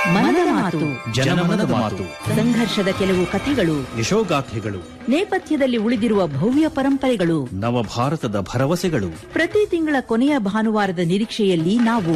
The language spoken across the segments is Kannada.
ಮನದ ಮಾತು ಜನಮನದ ಮಾತು ಸಂಘರ್ಷದ ಕೆಲವು ಕಥೆಗಳು ಯಶೋಗಾಥೆಗಳು ನೇಪಥ್ಯದಲ್ಲಿ ಉಳಿದಿರುವ ಭವ್ಯ ಪರಂಪರೆಗಳು ನವಭಾರತದ ಭರವಸೆಗಳು ಪ್ರತಿ ತಿಂಗಳ ಕೊನೆಯ ಭಾನುವಾರದ ನಿರೀಕ್ಷೆಯಲ್ಲಿ ನಾವು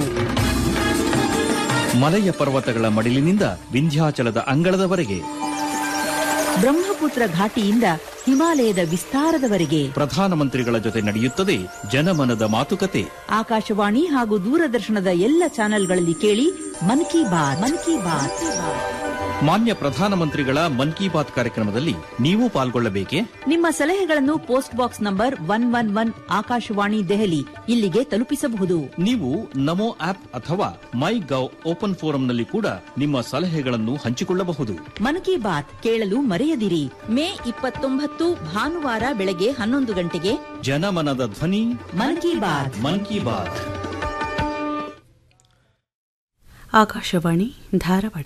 ಮಲಯ ಪರ್ವತಗಳ ಮಡಿಲಿನಿಂದ ವಿಂಧ್ಯಾಚಲದ ಅಂಗಳದವರೆಗೆ ಬ್ರಹ್ಮಪುತ್ರ ಘಾಟಿಯಿಂದ ಹಿಮಾಲಯದ ವಿಸ್ತಾರದವರೆಗೆ ಪ್ರಧಾನಮಂತ್ರಿಗಳ ಜೊತೆ ನಡೆಯುತ್ತದೆ ಜನಮನದ ಮಾತುಕತೆ ಆಕಾಶವಾಣಿ ಹಾಗೂ ದೂರದರ್ಶನದ ಎಲ್ಲ ಚಾನೆಲ್ಗಳಲ್ಲಿ ಕೇಳಿ ಮನ್ ಕಿ ಬಾತ್ ಮನ್ ಕಿ ಬಾತ್ ಮಾನ್ಯ ಪ್ರಧಾನಮಂತ್ರಿಗಳ ಮನ್ ಕಿ ಬಾತ್ ಕಾರ್ಯಕ್ರಮದಲ್ಲಿ ನೀವು ಪಾಲ್ಗೊಳ್ಳಬೇಕೆ ನಿಮ್ಮ ಸಲಹೆಗಳನ್ನು post box number one one one ಆಕಾಶವಾಣಿ ದೆಹಲಿ ಇಲ್ಲಿಗೆ ತಲುಪಿಸಬಹುದು ನೀವು ನಮೋ ಆಪ್ ಅಥವಾ ಮೈ ಗವ್ ಓಪನ್ ಫೋರಂನಲ್ಲಿ ಕೂಡ ನಿಮ್ಮ ಸಲಹೆಗಳನ್ನು ಹಂಚಿಕೊಳ್ಳಬಹುದು ಮನ್ ಕಿ ಬಾತ್ ಕೇಳಲು ಮರೆಯದಿರಿ ಮೇ ಇಪ್ಪತ್ತೊಂಬತ್ತು ಭಾನುವಾರ ಬೆಳಗ್ಗೆ ಹನ್ನೊಂದು ಗಂಟೆಗೆ ಜನಮನದ ಧ್ವನಿ ಮನ್ ಕಿ ಬಾತ್ ಮನ್ ಕಿ ಬಾತ್ ಆಕಾಶವಾಣಿ ಧಾರವಾಡ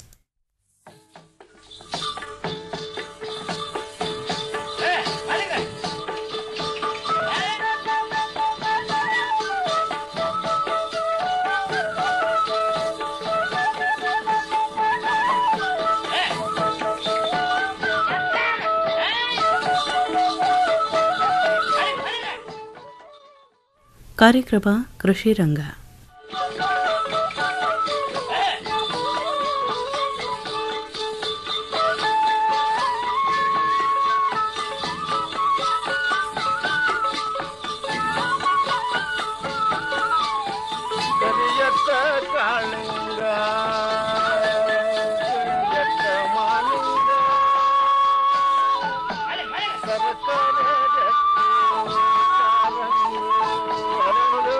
ಕಾರ್ಯಕ್ರಮ ಕೃಷಿ ರಂಗ ಕರಿಯತ್ತ ಕಾಳಿಂಗ ಕರಿಯತ್ತ ಮಾಲಿಂಗ ಸರಸರ ಗಟ್ಟಿ ಕಾಲಂಗು ಅರಳು.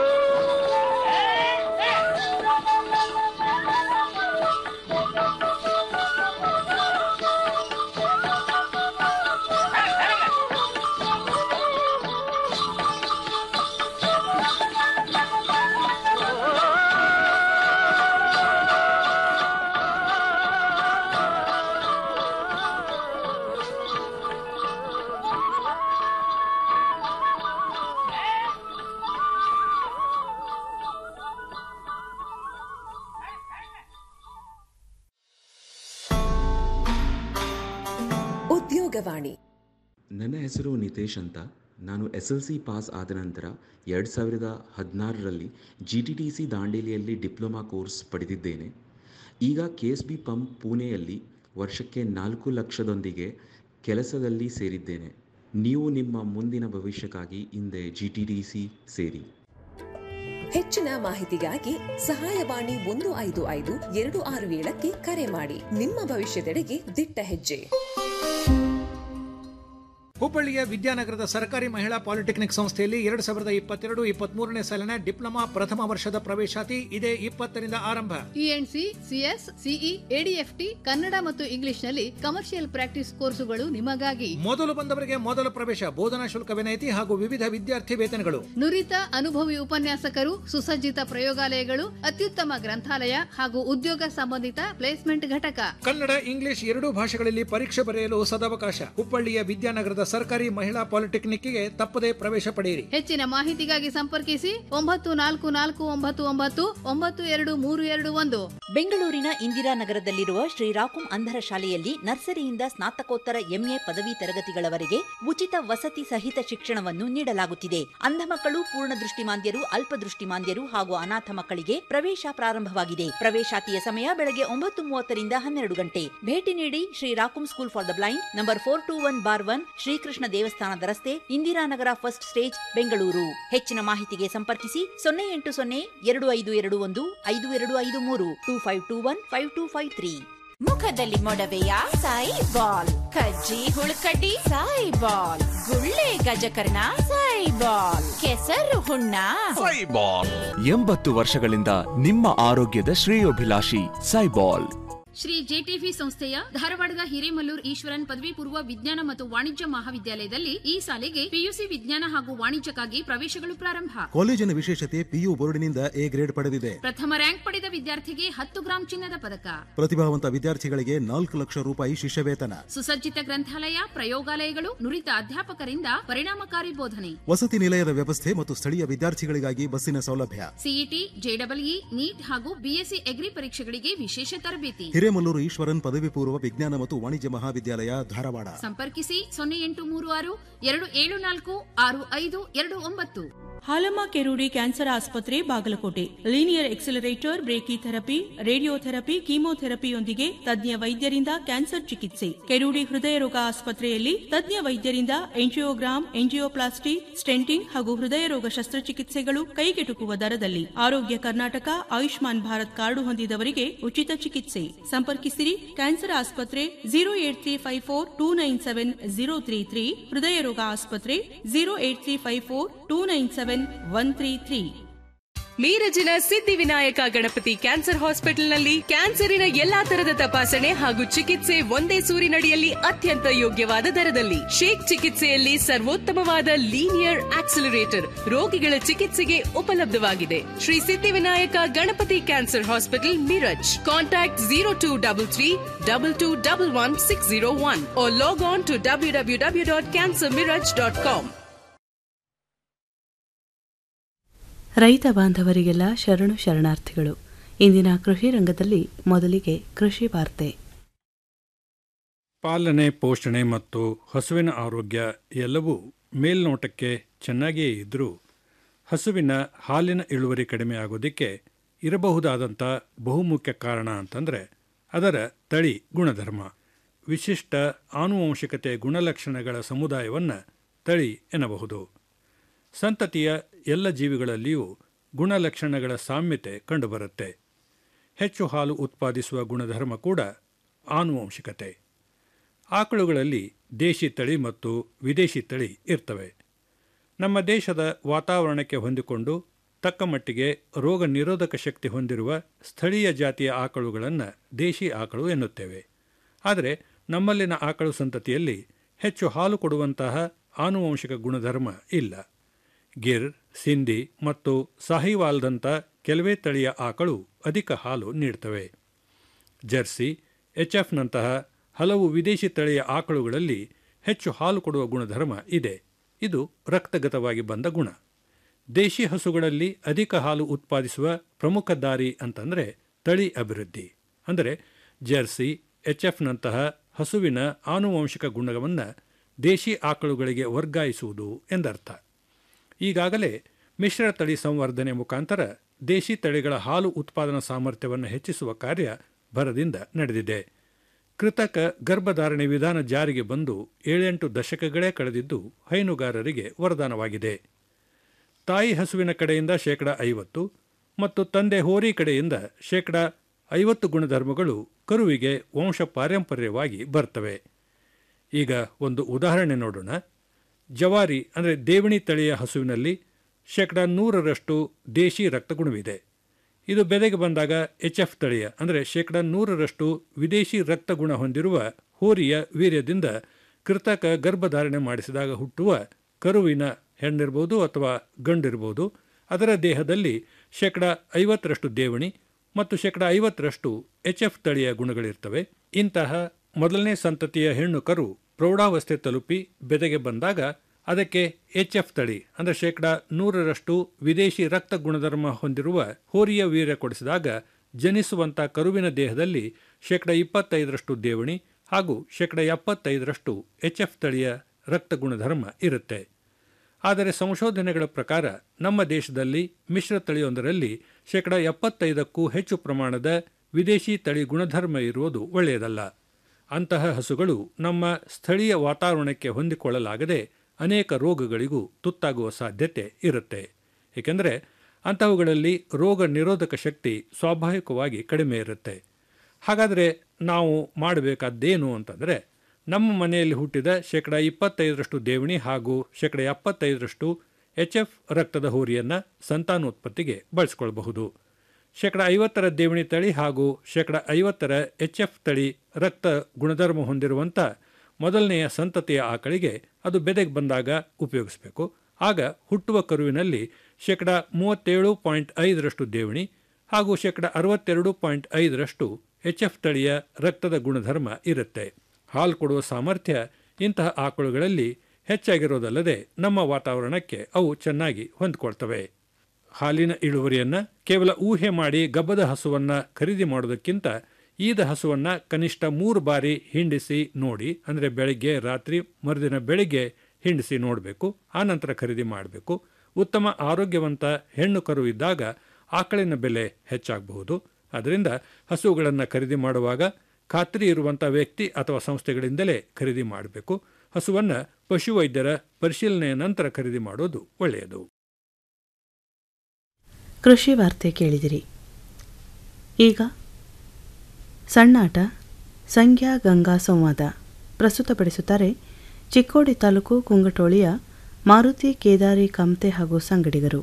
ಉದ್ಯೋಗವಾಣಿ ನನ್ನ ಹೆಸರು ನಿತೇಶ್ ಅಂತ ನಾನು ಎಸ್ ಎಲ್ ಸಿ ಪಾಸ್ ಆದ ನಂತರ ಎರಡು ಸಾವಿರದ ಹದಿನಾರರಲ್ಲಿ ಜಿ ಟಿ ಟಿ ಸಿ ದಾಂಡೇಲಿಯಲ್ಲಿ ಡಿಪ್ಲೊಮಾ ಕೋರ್ಸ್ ಪಡೆದಿದ್ದೇನೆ ಈಗ ಕೆ ಎಸ್ ಬಿ ಪಂಪ್ ಪುಣೆಯಲ್ಲಿ ವರ್ಷಕ್ಕೆ ನಾಲ್ಕು ಲಕ್ಷದೊಂದಿಗೆ ಕೆಲಸದಲ್ಲಿ ಸೇರಿದ್ದೇನೆ ನೀವು ನಿಮ್ಮ ಮುಂದಿನ ಭವಿಷ್ಯಕ್ಕಾಗಿ ಹಿಂದೆ ಜಿ ಟಿ ಟಿ ಸಿ ಸೇರಿ ಹೆಚ್ಚಿನ ಮಾಹಿತಿಗಾಗಿ ಸಹಾಯವಾಣಿ ಒಂದು ಐದು ಐದು ಎರಡು ಆರು ಏಳಕ್ಕೆ ಕರೆ ಮಾಡಿ ನಿಮ್ಮ ಭವಿಷ್ಯದೆಡೆಗೆ ದಿಟ್ಟ ಹೆಜ್ಜೆ ಹುಬ್ಬಳ್ಳಿಯ ವಿದ್ಯಾನಗರದ ಸರ್ಕಾರಿ ಮಹಿಳಾ ಪಾಲಿಟೆಕ್ನಿಕ್ ಸಂಸ್ಥೆಯಲ್ಲಿ ಎರಡು ಸಾವಿರದ ಇಪ್ಪತ್ತೆರಡು ಇಪ್ಪತ್ಮೂರನೇ ಸಾಲಿನ ಡಿಪ್ಲೊಮಾ ಪ್ರಥಮ ವರ್ಷದ ಪ್ರವೇಶಾತಿ ಇದೇ ಇಪ್ಪತ್ತರಿಂದ ಆರಂಭ ENC CS CE ADFT Kannada ಮತ್ತು ಇಂಗ್ಲಿಷ್ನಲ್ಲಿ ಕಮರ್ಷಿಯಲ್ ಪ್ರಾಕ್ಟೀಸ್ ಕೋರ್ಸುಗಳು ನಿಮಗಾಗಿ ಮೊದಲು ಬಂದವರಿಗೆ ಮೊದಲ ಪ್ರವೇಶ ಬೋಧನಾ ಶುಲ್ಕ ವಿನಾಯಿತಿ ಹಾಗೂ ವಿವಿಧ ವಿದ್ಯಾರ್ಥಿ ವೇತನಗಳು ನುರಿತ ಅನುಭವಿ ಉಪನ್ಯಾಸಕರು ಸುಸಜ್ಜಿತ ಪ್ರಯೋಗಾಲಯಗಳು ಅತ್ಯುತ್ತಮ ಗ್ರಂಥಾಲಯ ಹಾಗೂ ಉದ್ಯೋಗ ಸಂಬಂಧಿತ ಪ್ಲೇಸ್ಮೆಂಟ್ ಘಟಕ ಕನ್ನಡ ಇಂಗ್ಲಿಷ್ ಎರಡೂ ಭಾಷೆಗಳಲ್ಲಿ ಪರೀಕ್ಷೆ ಬರೆಯಲು ಸದಾವಕಾಶ ಹುಬ್ಬಳ್ಳಿಯ ವಿದ್ಯಾನಗರದ ಸರ್ಕಾರಿ ಮಹಿಳಾ ಪಾಲಿಟೆಕ್ನಿಕ್ಗೆ ತಪ್ಪದೇ ಪ್ರವೇಶ ಪಡೆಯಿರಿ ಹೆಚ್ಚಿನ ಮಾಹಿತಿಗಾಗಿ ಸಂಪರ್ಕಿಸಿ ಒಂಬತ್ತು ನಾಲ್ಕು ನಾಲ್ಕು ಒಂಬತ್ತು ಒಂಬತ್ತು ಒಂಬತ್ತು ಎರಡು ಮೂರು ಎರಡು ಒಂದು ಬೆಂಗಳೂರಿನ ಇಂದಿರಾನಗರದಲ್ಲಿರುವ ಶ್ರೀರಾಕುಂ ಅಂಧರ ಶಾಲೆಯಲ್ಲಿ ನರ್ಸರಿಯಿಂದ ಸ್ನಾತಕೋತ್ತರ ಎಂಎ ಪದವಿ ತರಗತಿಗಳವರೆಗೆ ಉಚಿತ ವಸತಿ ಸಹಿತ ಶಿಕ್ಷಣವನ್ನು ನೀಡಲಾಗುತ್ತಿದೆ ಅಂಧ ಮಕ್ಕಳು ಪೂರ್ಣ ದೃಷ್ಟಿಮಾಂದ್ಯರು ಅಲ್ಪದೃಷ್ಟಿಮಾಂದ್ಯರು ಹಾಗೂ ಅನಾಥ ಮಕ್ಕಳಿಗೆ ಪ್ರವೇಶ ಪ್ರಾರಂಭವಾಗಿದೆ ಪ್ರವೇಶಾತಿಯ ಸಮಯ ಬೆಳಗ್ಗೆ ಒಂಬತ್ತು ಮೂವತ್ತರಿಂದ ಹನ್ನೆರಡು ಗಂಟೆ ಭೇಟಿ ನೀಡಿ ಶ್ರೀರಾಕುಂ school for the blind number four two one bar one Srikrishna ದೇವಸ್ಥಾನದ ರಸ್ತೆ ಇಂದಿರಾನಗರ ಫಸ್ಟ್ ಸ್ಟೇಜ್ ಬೆಂಗಳೂರು ಹೆಚ್ಚಿನ ಮಾಹಿತಿಗೆ ಸಂಪರ್ಕಿಸಿ ಸೊನ್ನೆ ಎಂಟು ಸೊನ್ನೆ ಎರಡು ಐದು ಎರಡು ಒಂದು ಐದು ಎರಡು ಐದು ಮೂರು two five two one five two five three ಮುಖದಲ್ಲಿ ಮೊಡವೆಯ ಸಾಯಿ ಬಾಲ್ ಕಜ್ಜಿ ಹುಳುಕಡ್ಡಿ ಸಾಯಿ ಬಾಲ್ ಗುಳ್ಳೆ ಗಜಕರ್ಣ ಸಾಯಿ ಬಾಲ್ ಕೆಸರು ಹುಣ್ಣ ಎಂಬತ್ತು ವರ್ಷಗಳಿಂದ ನಿಮ್ಮ ಆರೋಗ್ಯದ ಶ್ರೇಯೋಭಿಲಾಷಿ ಸೈಬಾಲ್ ಶ್ರೀ ಜೆಟಿಫಿ ಸಂಸ್ಥೆಯ ಧಾರವಾಡದ ಹಿರೇಮಲ್ಲೂರ್ ಈಶ್ವರನ್ ಪದವಿ ಪೂರ್ವ ವಿಜ್ಞಾನ ಮತ್ತು ವಾಣಿಜ್ಯ ಮಹಾವಿದ್ಯಾಲಯದಲ್ಲಿ ಈ ಸಾಲಿಗೆ ಪಿಯುಸಿ ವಿಜ್ಞಾನ ಹಾಗೂ ವಾಣಿಜ್ಯಕ್ಕಾಗಿ ಪ್ರವೇಶಗಳು ಪ್ರಾರಂಭ ಕಾಲೇಜಿನ ವಿಶೇಷತೆ ಪಿಯು ಬೋರ್ಡಿನಿಂದ ಎ ಗ್ರೇಡ್ ಪಡೆದಿದೆ ಪ್ರಥಮ ರ್ಯಾಂಕ್ ಪಡೆದ ವಿದ್ಯಾರ್ಥಿಗೆ ಹತ್ತು ಗ್ರಾಂ ಚಿನ್ನದ ಪದಕ ಪ್ರತಿಭಾವಂತ ವಿದ್ಯಾರ್ಥಿಗಳಿಗೆ ನಾಲ್ಕು ಲಕ್ಷ ರೂಪಾಯಿ ಶಿಷ್ಯವೇತನ ಸುಸಜ್ಜಿತ ಗ್ರಂಥಾಲಯ ಪ್ರಯೋಗಾಲಯಗಳು ನುರಿತ ಅಧ್ಯಾಪಕರಿಂದ ಪರಿಣಾಮಕಾರಿ ಬೋಧನೆ ವಸತಿ ನಿಲಯದ ವ್ಯವಸ್ಥೆ ಮತ್ತು ಸ್ಥಳೀಯ ವಿದ್ಯಾರ್ಥಿಗಳಿಗಾಗಿ ಬಸ್ಸಿನ ಸೌಲಭ್ಯ ಸಿಇಟಿ ಜೆಡಬ್ಲ್ಇ ನೀಟ್ ಹಾಗೂ ಬಿಎಸ್ಸಿ ಎಗ್ರಿ ಪರೀಕ್ಷೆಗಳಿಗೆ ವಿಶೇಷ ತರಬೇತಿ ಹಿರೇಮಲ್ಲೂರು ಈಶ್ವರನ್ ಪದವಿ ಪೂರ್ವ ವಿಜ್ಞಾನ ಮತ್ತು ವಾಣಿಜ್ಯ ಮಹಾವಿದ್ಯಾಲಯ ಧಾರವಾಡ ಸಂಪರ್ಕಿಸಿ ಸೊನ್ನೆ ಎಂಟು ಮೂರು ಆರು ಎರಡು ಏಳು ನಾಲ್ಕು ಆರು ಐದು ಎರಡು ಒಂಬತ್ತು ಹಾಲಮ್ಮ ಕೆರೂಡಿ ಕ್ಯಾನ್ಸರ್ ಆಸ್ಪತ್ರೆ Bagalkot linear accelerator brachytherapy radiotherapy ಕೀಮೋಥೆರಪಿಯೊಂದಿಗೆ ತಜ್ಞ ವೈದ್ಯರಿಂದ ಕ್ಯಾನ್ಸರ್ ಚಿಕಿತ್ಸೆ ಕೆರೂಡಿ ಹೃದಯ ರೋಗ ಆಸ್ಪತ್ರೆಯಲ್ಲಿ ತಜ್ಞ ವೈದ್ಯರಿಂದ ಎಂಜಿಯೋಗ್ರಾಮ್ ಎಂಜಿಯೋಪ್ಲಾಸ್ಟಿ ಸ್ಟೆಂಟಿಂಗ್ ಹಾಗೂ ಹೃದಯ ರೋಗ ಶಸ್ತ್ರಚಿಕಿತ್ಸೆಗಳು ಕೈಗೆಟುಕುವ ದರದಲ್ಲಿ ಆರೋಗ್ಯ ಕರ್ನಾಟಕ ಆಯುಷ್ಮಾನ್ ಭಾರತ್ ಕಾರ್ಡು ಹೊಂದಿದವರಿಗೆ ಉಚಿತ ಚಿಕಿತ್ಸೆ ಸಂಪರ್ಕಿಸಿರಿ ಕ್ಯಾನ್ಸರ್ ಆಸ್ಪತ್ರೆ zero eight three five four two nine seven zero three three ಹೃದಯ ರೋಗ ಆಸ್ಪತ್ರೆ zero eight three five four two nine seven one three three ಮೀರಜಿನ ಸಿದ್ಧಿವಿನಾಯಕ ಗಣಪತಿ ಕ್ಯಾನ್ಸರ್ ಹಾಸ್ಪಿಟಲ್ನಲ್ಲಿ ಕ್ಯಾನ್ಸರಿನ ಎಲ್ಲಾ ತರದ ತಪಾಸಣೆ ಹಾಗೂ ಚಿಕಿತ್ಸೆ ಒಂದೇ ಸೂರಿನಡಿಯಲ್ಲಿ ಅತ್ಯಂತ ಯೋಗ್ಯವಾದ ದರದಲ್ಲಿ ಶೇಕ್ ಚಿಕಿತ್ಸೆಯಲ್ಲಿ ಸರ್ವೋತ್ತಮವಾದ ಲೀನಿಯರ್ ಆಕ್ಸಿಲರೇಟರ್ ರೋಗಿಗಳ ಚಿಕಿತ್ಸೆಗೆ ಉಪಲಬ್ಧವಾಗಿದೆ Shri Siddhivinayak Ganapati cancer hospital Miraj contact zero two double three double two double one six zero one log on to W W W dot cancer miraj dot com ರೈತ ಬಾಂಧವರಿಗೆಲ್ಲ ಶರಣು ಶರಣಾರ್ಥಿಗಳು ಇಂದಿನ ಕೃಷಿ ರಂಗದಲ್ಲಿ ಮೊದಲಿಗೆ ಕೃಷಿ ವಾರ್ತೆ ಪಾಲನೆ ಪೋಷಣೆ ಮತ್ತು ಹಸುವಿನ ಆರೋಗ್ಯ ಎಲ್ಲವೂ ಮೇಲ್ನೋಟಕ್ಕೆ ಚೆನ್ನಾಗಿಯೇ ಇದ್ದರೂ ಹಸುವಿನ ಹಾಲಿನ ಇಳುವರಿ ಕಡಿಮೆ ಆಗೋದಕ್ಕೆ ಇರಬಹುದಾದಂಥ ಬಹುಮುಖ್ಯ ಕಾರಣ ಅಂತಂದರೆ ಅದರ ತಳಿ ಗುಣಧರ್ಮ ವಿಶಿಷ್ಟ ಆನುವಂಶಿಕತೆ ಗುಣಲಕ್ಷಣಗಳ ಸಮುದಾಯವನ್ನು ತಳಿ ಎನ್ನಬಹುದು ಸಂತತಿಯ ಎಲ್ಲ ಜೀವಿಗಳಲ್ಲಿಯೂ ಗುಣಲಕ್ಷಣಗಳ ಸಾಮ್ಯತೆ ಕಂಡುಬರುತ್ತೆ ಹೆಚ್ಚು ಹಾಲು ಉತ್ಪಾದಿಸುವ ಗುಣಧರ್ಮ ಕೂಡ ಆನುವಂಶಿಕತೆ ಆಕಳುಗಳಲ್ಲಿ ದೇಶಿ ತಳಿ ಮತ್ತು ವಿದೇಶಿ ತಳಿ ಇರ್ತವೆ ನಮ್ಮ ದೇಶದ ವಾತಾವರಣಕ್ಕೆ ಹೊಂದಿಕೊಂಡು ತಕ್ಕ ಮಟ್ಟಿಗೆ ರೋಗ ನಿರೋಧಕ ಶಕ್ತಿ ಹೊಂದಿರುವ ಸ್ಥಳೀಯ ಜಾತಿಯ ಆಕಳುಗಳನ್ನು ದೇಶಿ ಆಕಳು ಎನ್ನುತ್ತೇವೆ ಆದರೆ ನಮ್ಮಲ್ಲಿನ ಆಕಳು ಸಂತತಿಯಲ್ಲಿ ಹೆಚ್ಚು ಹಾಲು ಕೊಡುವಂತಹ ಆನುವಂಶಿಕ ಗುಣಧರ್ಮ ಇಲ್ಲ ಗಿರ್ ಸಿಂಧಿ ಮತ್ತು ಸಾಹಿವಾಲ್ದಂಥ ಕೆಲವೇ ತಳಿಯ ಆಕಳು ಅಧಿಕ ಹಾಲು ನೀಡ್ತವೆ ಜರ್ಸಿ ಎಚ್ಎಫ್ನಂತಹ ಹಲವು ವಿದೇಶಿ ತಳಿಯ ಆಕಳುಗಳಲ್ಲಿ ಹೆಚ್ಚು ಹಾಲು ಕೊಡುವ ಗುಣಧರ್ಮ ಇದೆ ಇದು ರಕ್ತಗತವಾಗಿ ಬಂದ ಗುಣ ದೇಶಿ ಹಸುಗಳಲ್ಲಿ ಅಧಿಕ ಹಾಲು ಉತ್ಪಾದಿಸುವ ಪ್ರಮುಖ ದಾರಿ ಅಂತಂದರೆ ತಳಿ ಅಭಿವೃದ್ಧಿ ಅಂದರೆ ಜರ್ಸಿ ಎಚ್ಎಫ್ನಂತಹ ಹಸುವಿನ ಆನುವಂಶಿಕ ಗುಣವನ್ನು ದೇಶಿ ಆಕಳುಗಳಿಗೆ ವರ್ಗಾಯಿಸುವುದು ಎಂದರ್ಥ ಈಗಾಗಲೇ ಮಿಶ್ರ ತಳಿ ಸಂವರ್ಧನೆ ಮುಖಾಂತರ ದೇಶಿ ತಳಿಗಳ ಹಾಲು ಉತ್ಪಾದನಾ ಸಾಮರ್ಥ್ಯವನ್ನು ಹೆಚ್ಚಿಸುವ ಕಾರ್ಯ ಭರದಿಂದ ನಡೆದಿದೆ ಕೃತಕ ಗರ್ಭಧಾರಣೆ ವಿಧಾನ ಜಾರಿಗೆ ಬಂದು ಏಳೆಂಟು ದಶಕಗಳೇ ಕಳೆದಿದ್ದು ಹೈನುಗಾರರಿಗೆ ವರದಾನವಾಗಿದೆ ತಾಯಿ ಹಸುವಿನ ಕಡೆಯಿಂದ ಶೇಕಡ ಐವತ್ತು ಮತ್ತು ತಂದೆ ಹೋರಿ ಕಡೆಯಿಂದ ಶೇಕಡ ಐವತ್ತು ಗುಣಧರ್ಮಗಳು ಕರುವಿಗೆ ವಂಶ ಪಾರಂಪರ್ಯವಾಗಿ ಬರ್ತವೆ ಈಗ ಒಂದು ಉದಾಹರಣೆ ನೋಡೋಣ ಜವಾರಿ ಅಂದರೆ ದೇವಣಿ ತಳಿಯ ಹಸುವಿನಲ್ಲಿ ಶೇಕಡ ನೂರರಷ್ಟು ದೇಶಿ ರಕ್ತಗುಣವಿದೆ ಇದು ಬೆಲೆಗೆ ಬಂದಾಗ ಎಚ್ ಎಫ್ ತಳಿಯ ಅಂದರೆ ಶೇಕಡ ನೂರರಷ್ಟು ವಿದೇಶಿ ರಕ್ತಗುಣ ಹೊಂದಿರುವ ಹೋರಿಯ ವೀರ್ಯದಿಂದ ಕೃತಕ ಗರ್ಭಧಾರಣೆ ಮಾಡಿಸಿದಾಗ ಹುಟ್ಟುವ ಕರುವಿನ ಹೆಣ್ಣಿರ್ಬೋದು ಅಥವಾ ಗಂಡಿರ್ಬೋದು ಅದರ ದೇಹದಲ್ಲಿ ಶೇಕಡ ಐವತ್ತರಷ್ಟು ದೇವಣಿ ಮತ್ತು ಶೇಕಡ ಐವತ್ತರಷ್ಟು ಎಚ್ ಎಫ್ ತಳಿಯ ಗುಣಗಳಿರ್ತವೆ ಇಂತಹ ಮೊದಲನೇ ಸಂತತಿಯ ಹೆಣ್ಣು ಕರು ಪ್ರೌಢಾವಸ್ಥೆ ತಲುಪಿ ಬೆದೆಗೆ ಬಂದಾಗ ಅದಕ್ಕೆ ಎಚ್ ಎಫ್ ತಳಿ ಅಂದರೆ ಶೇಕಡ ನೂರರಷ್ಟು ವಿದೇಶಿ ರಕ್ತ ಗುಣಧರ್ಮ ಹೊಂದಿರುವ ಹೋರಿಯ ವೀರ್ಯ ಕೊಡಿಸಿದಾಗ ಜನಿಸುವಂಥ ಕರುವಿನ ದೇಹದಲ್ಲಿ ಶೇಕಡ ಇಪ್ಪತ್ತೈದರಷ್ಟು ದೇವಣಿ ಹಾಗೂ ಶೇಕಡ ಎಪ್ಪತ್ತೈದರಷ್ಟು ಎಚ್ ಎಫ್ ತಳಿಯ ರಕ್ತ ಗುಣಧರ್ಮ ಇರುತ್ತೆ ಆದರೆ ಸಂಶೋಧನೆಗಳ ಪ್ರಕಾರ ನಮ್ಮ ದೇಶದಲ್ಲಿ ಮಿಶ್ರ ತಳಿಯೊಂದರಲ್ಲಿ ಶೇಕಡ ಎಪ್ಪತ್ತೈದಕ್ಕೂ ಹೆಚ್ಚು ಪ್ರಮಾಣದ ವಿದೇಶಿ ತಳಿ ಗುಣಧರ್ಮ ಇರುವುದು ಒಳ್ಳೆಯದಲ್ಲ ಅಂತಹ ಹಸುಗಳು ನಮ್ಮ ಸ್ಥಳೀಯ ವಾತಾವರಣಕ್ಕೆ ಹೊಂದಿಕೊಳ್ಳಲಾಗದೆ ಅನೇಕ ರೋಗಗಳಿಗೂ ತುತ್ತಾಗುವ ಸಾಧ್ಯತೆ ಇರುತ್ತೆ ಏಕೆಂದರೆ ಅಂತಹವುಗಳಲ್ಲಿ ರೋಗ ನಿರೋಧಕ ಶಕ್ತಿ ಸ್ವಾಭಾವಿಕವಾಗಿ ಕಡಿಮೆ ಇರುತ್ತೆ ಹಾಗಾದರೆ ನಾವು ಮಾಡಬೇಕಾದ್ದೇನು ಅಂತಂದರೆ ನಮ್ಮ ಮನೆಯಲ್ಲಿ ಹುಟ್ಟಿದ ಶೇಕಡ ಇಪ್ಪತ್ತೈದರಷ್ಟು ದೇವಣಿ ಹಾಗೂ ಶೇಕಡ ಎಪ್ಪತ್ತೈದರಷ್ಟು ಎಚ್ ಎಫ್ ರಕ್ತದ ಹೋರಿಯನ್ನು ಸಂತಾನೋತ್ಪತ್ತಿಗೆ ಬಳಸಿಕೊಳ್ಳಬಹುದು ಶೇಕಡ ಐವತ್ತರ ದೇವಣಿ ತಳಿ ಹಾಗೂ ಶೇಕಡ ಐವತ್ತರ ಎಚ್ ಎಫ್ ತಳಿ ರಕ್ತ ಗುಣಧರ್ಮ ಹೊಂದಿರುವಂಥ ಮೊದಲನೆಯ ಸಂತತಿಯ ಆಕಳಿಗೆ ಅದು ಬೆದೆಗೆ ಬಂದಾಗ ಉಪಯೋಗಿಸಬೇಕು ಆಗ ಹುಟ್ಟುವ ಕರುವಿನಲ್ಲಿ ಶೇಕಡ ಮೂವತ್ತೇಳು ಪಾಯಿಂಟ್ ಐದರಷ್ಟು ದೇವಣಿ ಹಾಗೂ ಶೇಕಡ ಅರವತ್ತೆರಡು ಪಾಯಿಂಟ್ ಐದರಷ್ಟು ಎಚ್ ಎಫ್ ತಳಿಯ ರಕ್ತದ ಗುಣಧರ್ಮ ಇರುತ್ತೆ ಹಾಲು ಕೊಡುವ ಸಾಮರ್ಥ್ಯ ಇಂತಹ ಆಕಳುಗಳಲ್ಲಿ ಹೆಚ್ಚಾಗಿರೋದಲ್ಲದೆ ನಮ್ಮ ವಾತಾವರಣಕ್ಕೆ ಅವು ಚೆನ್ನಾಗಿ ಹೊಂದಿಕೊಳ್ತವೆ ಹಾಲಿನ ಇಳುವರಿಯನ್ನು ಕೇವಲ ಊಹೆ ಮಾಡಿ ಗಬ್ಬದ ಹಸುವನ್ನು ಖರೀದಿ ಮಾಡೋದಕ್ಕಿಂತ ಈದ ಹಸುವನ್ನು ಕನಿಷ್ಠ ಮೂರು ಬಾರಿ ಹಿಂಡಿಸಿ ನೋಡಿ ಅಂದರೆ ಬೆಳಿಗ್ಗೆ ರಾತ್ರಿ ಮರುದಿನ ಬೆಳಿಗ್ಗೆ ಹಿಂಡಿಸಿ ನೋಡಬೇಕು ಆನಂತರ ಖರೀದಿ ಮಾಡಬೇಕು ಉತ್ತಮ ಆರೋಗ್ಯವಂತ ಹೆಣ್ಣು ಕರು ಇದ್ದಾಗ ಆಕಳಿನ ಬೆಲೆ ಹೆಚ್ಚಾಗಬಹುದು ಅದರಿಂದ ಹಸುಗಳನ್ನು ಖರೀದಿ ಮಾಡುವಾಗ ಖಾತ್ರಿ ಇರುವಂಥ ವ್ಯಕ್ತಿ ಅಥವಾ ಸಂಸ್ಥೆಗಳಿಂದಲೇ ಖರೀದಿ ಮಾಡಬೇಕು ಹಸುವನ್ನು ಪಶುವೈದ್ಯರ ಪರಿಶೀಲನೆಯ ನಂತರ ಖರೀದಿ ಮಾಡೋದು ಒಳ್ಳೆಯದು ಕೃಷಿ ವಾರ್ತೆ ಕೇಳಿದಿರಿ ಈಗ ಸಣ್ಣಾಟ ಸಂಖ್ಯಾ ಗಂಗಾ ಸಂವಾದ ಪ್ರಸ್ತುತಪಡಿಸುತ್ತಾರೆ ಚಿಕ್ಕೋಡಿ ತಾಲೂಕು ಕುಂಗಟೋಳಿಯ ಮಾರುತಿ ಕೇದಾರಿ ಕಮ್ತೆ ಹಾಗೂ ಸಂಗಡಿಗರು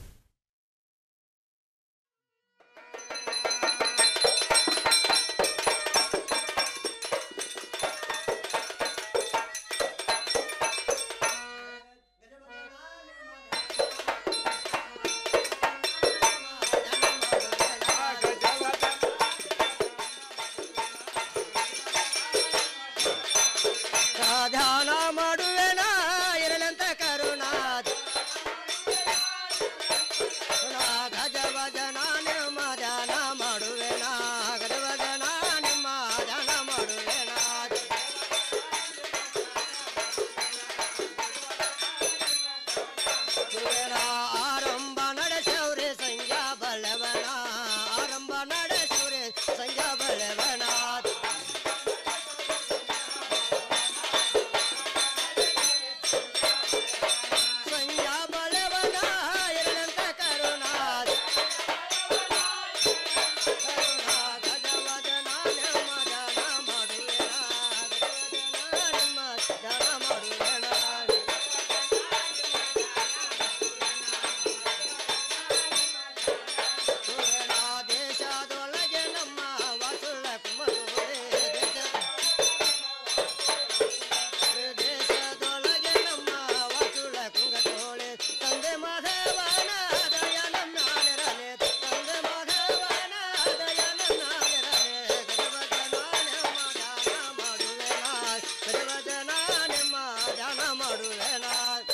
ಧ್ಯಾನ ಮಾಡುವೆನ ಇರಲಂತ ಕರುಣಾದ ಗಜ ಭಜನ ನಿಮ್ಮ ಧ್ಯಾನ ಮಾಡುವೆನ ಗಜ ಭಜನ ನಿಮ್ಮ ಧ್ಯಾನ ಮಾಡುವೆನ ಆರಂಭ ನಡೆಸವ್ರೆ ಸಂಜಾ ಬಲ್ಲವನ ಆರಂಭ ನಡೆಸವ್ರೆ ಸಂಜಾ ಬಲ್ಲವನ ಸಂಜಾ ಬಲವನ ಇರಲಂತ ಕರುಣಾದ ದೇಶದೊಳಗೆ ನಮ್ಮ ವಸುಳ ದೇಶದೊಳಗೆ ನಮ್ಮ ವಸುಳ ಕುಂಗಟೋಳೆ ತಂದೆ ಮಾಧವನ ದಯಾನಂದ ನಾನಿರಲೆ ತಂದೆ ಮಾಧವನ ದಯಾನಂದ ನಾನಿರಲೆ ಗಜವದನ ನಿಮ್ಮ ಧ್ಯಾನ ಮಾಡುವೆನ ಗಜವದನ ನಿಮ್ಮ ಧ್ಯಾನ ಮಾಡುವೆನ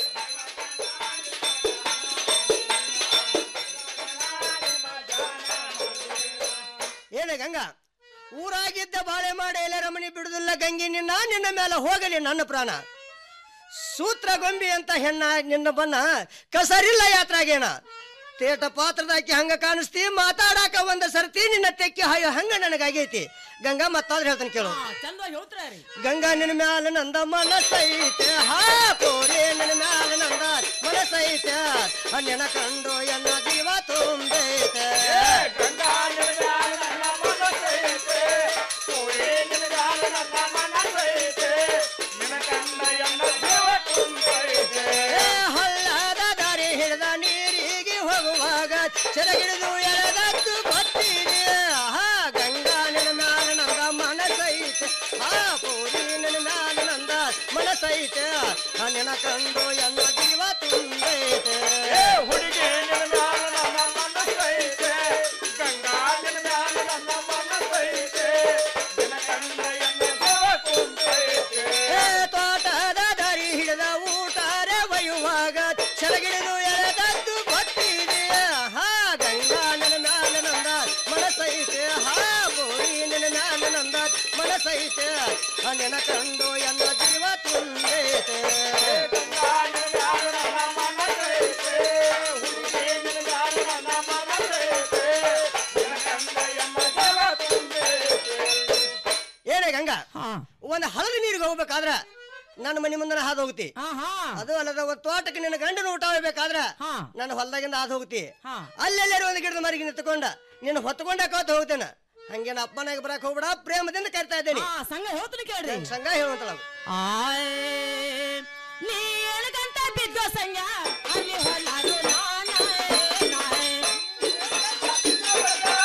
ಏನೇ ಗಂಗಾ ಊರಾಗಿದ್ದ ಬಾಳೆ ಮಾಡಿ ಎಲೆ ರಮಣಿ ಬಿಡುದಿಲ್ಲ ಗಂಗಿ ನಿನ್ನ ನಿನ್ನ ಮೇಲೆ ಹೋಗಲಿ ನನ್ನ ಪ್ರಾಣ ಸೂತ್ರ ಗೊಂಬಿ ಅಂತ ಹೆಣ್ಣ ನಿನ್ನ ಬನ್ನ ಕಸರಿಲ್ಲ ಯಾತ್ರಾಗೇನ ತೇಟ ಪಾತ್ರದಾಕಿ ಹಂಗ ಕಾಣಿಸ್ತಿ ಮಾತಾಡಾಕ ಒಂದ ಸರ್ತಿ ನಿನ್ನ ತೆಕ್ಕಿ ಹಾಯೋ ಹಂಗ ನನಗಾಗೈತಿ ಗಂಗಾ ಮತ್ತಾದ್ರೆ ಹೇಳ್ತಾನೆ ಕೇಳು ಗಂಗಾ ನಿನ್ನ ಮ್ಯಾಲ ನಂದ ಮನಸೈತೆ ಹಾ ಕೋರಿ ನಿನ್ನ ಮ್ಯಾಲ ನಂದ ಮನಸೈತೆ ಹಣ್ಣಿನ ಕಂಡು ಎನ್ನ ಜೀವ ತುಂಬೈತೆ ಗಂಗಾ ನಿನ್ನ ಮ್ಯಾಲ ನನ್ನ ಮನಸೈತೆ ಕೋರಿ ನಿನ್ನ ಮ್ಯಾಲ ನನ್ನ ಮನಸೈತೆ ನಿನ್ನ ಕಂಡ ಎನ್ನ ಜೀವ ತುಂಬೈತೆ ಹಳ್ಳದ ದಾರಿ ಹಿಡಿದ ನೀರಿಗೆ ಹೋಗುವಾಗ ಸೆರಗಿಡಿದು ಎಳೆದದ್ದು ಗೊತ್ತಿದೆ ಹಾ ಗಂಗಾ ನಿನ್ನ ಮ್ಯಾಲ ನಂದ ಮನಸೈತೆ ಹಾ ಪೂರಿ ನಿನ್ನ ಮ್ಯಾಲ ನಂದ ಮನಸೈತೆ ನಿನ್ನ ಕಂಡು ಎನ್ನ ಜೀವ ತುಂಬೈತೆ ಹುಡುಗಿ ನಿನ್ನ ಮ್ಯಾಲ ನನ್ನ ಮನಸೈತೆ ಗಂಗಾ ನಿನ್ನ ಮ್ಯಾಲ ನನ್ನ ಮನಸೈತೆ ನಿನ್ನ ಕಂಡ ಎನ್ನ ಜೀವ ತುಂಬೈತೆ ತೋಟದ ದಾರಿ ಹಿಡಿದ ಊಟಾರೆ ಒಯ್ಯುವಾಗ ಸೆರಗಿಡಿದು ಎಳೆದದ್ದು ಗೊತ್ತಿದೆ ಹಾ ಗಂಗಾ ನನ್ನ ಮ್ಯಾಲ ನಂದ ಮನಸೈತೆ ಹಾ ಬೋರಿ ನಿನ್ನ ಮ್ಯಾಲ ನಂದ ಮನಸೈತೆ ನಿನ್ನ ಕಂಡು ಎನ್ನ ಜೀವ ತುಂಬೈತೆ ಏನೇ ಗಂಗಾ ಒಂದ್ ಹಳದಿ ನೀರಿಗೆ ಹೋಗ್ಬೇಕಾದ್ರ ನನ್ನ ಮನೆ ಮುಂದೆ ಹಾದು ಹೋಗ್ತಿ ಅದು ಅಲ್ಲದ ಒಂದ್ ತೋಟಕ್ಕೆ ನಿನ್ನ ಗಂಡನ ಊಟ ಹೋಗ್ಬೇಕಾದ್ರ ನನ್ನ ಹೊಲದಾಗಿಂದ ಹಾದು ಹೋಗ್ತಿ ಅಲ್ಲೆಲ್ಲರೂ ಒಂದು ಗಿಡದ ಮರಿಗೆ ನಿಂತ್ಕೊಂಡ ನಿನ್ನ ಹೊತ್ಕೊಂಡ ಕೋತ ಹೋಗ್ತೇನ ಹಂಗೇನ ಅಪ್ಪನಾಗ ಬರಕ್ ಹೋಗ್ಬೇಡ ಪ್ರೇಮದಿಂದ ಕರಿತಾ ಇದ್ದೇನೆ ಸಂಘ ಹೇಳ್ತೀನಿ ಕೇಳ್ರಿ ಸಂಘ ಹೇಳುವಂತಲ್ಲ ನೀ ಏಳು ಗಂಟೆ ಬಿದ್ದೋ ಸಂಜ ಅಲ್ಲಿ ಹೊಲಾರು ನಾನೇ ನಾನೇ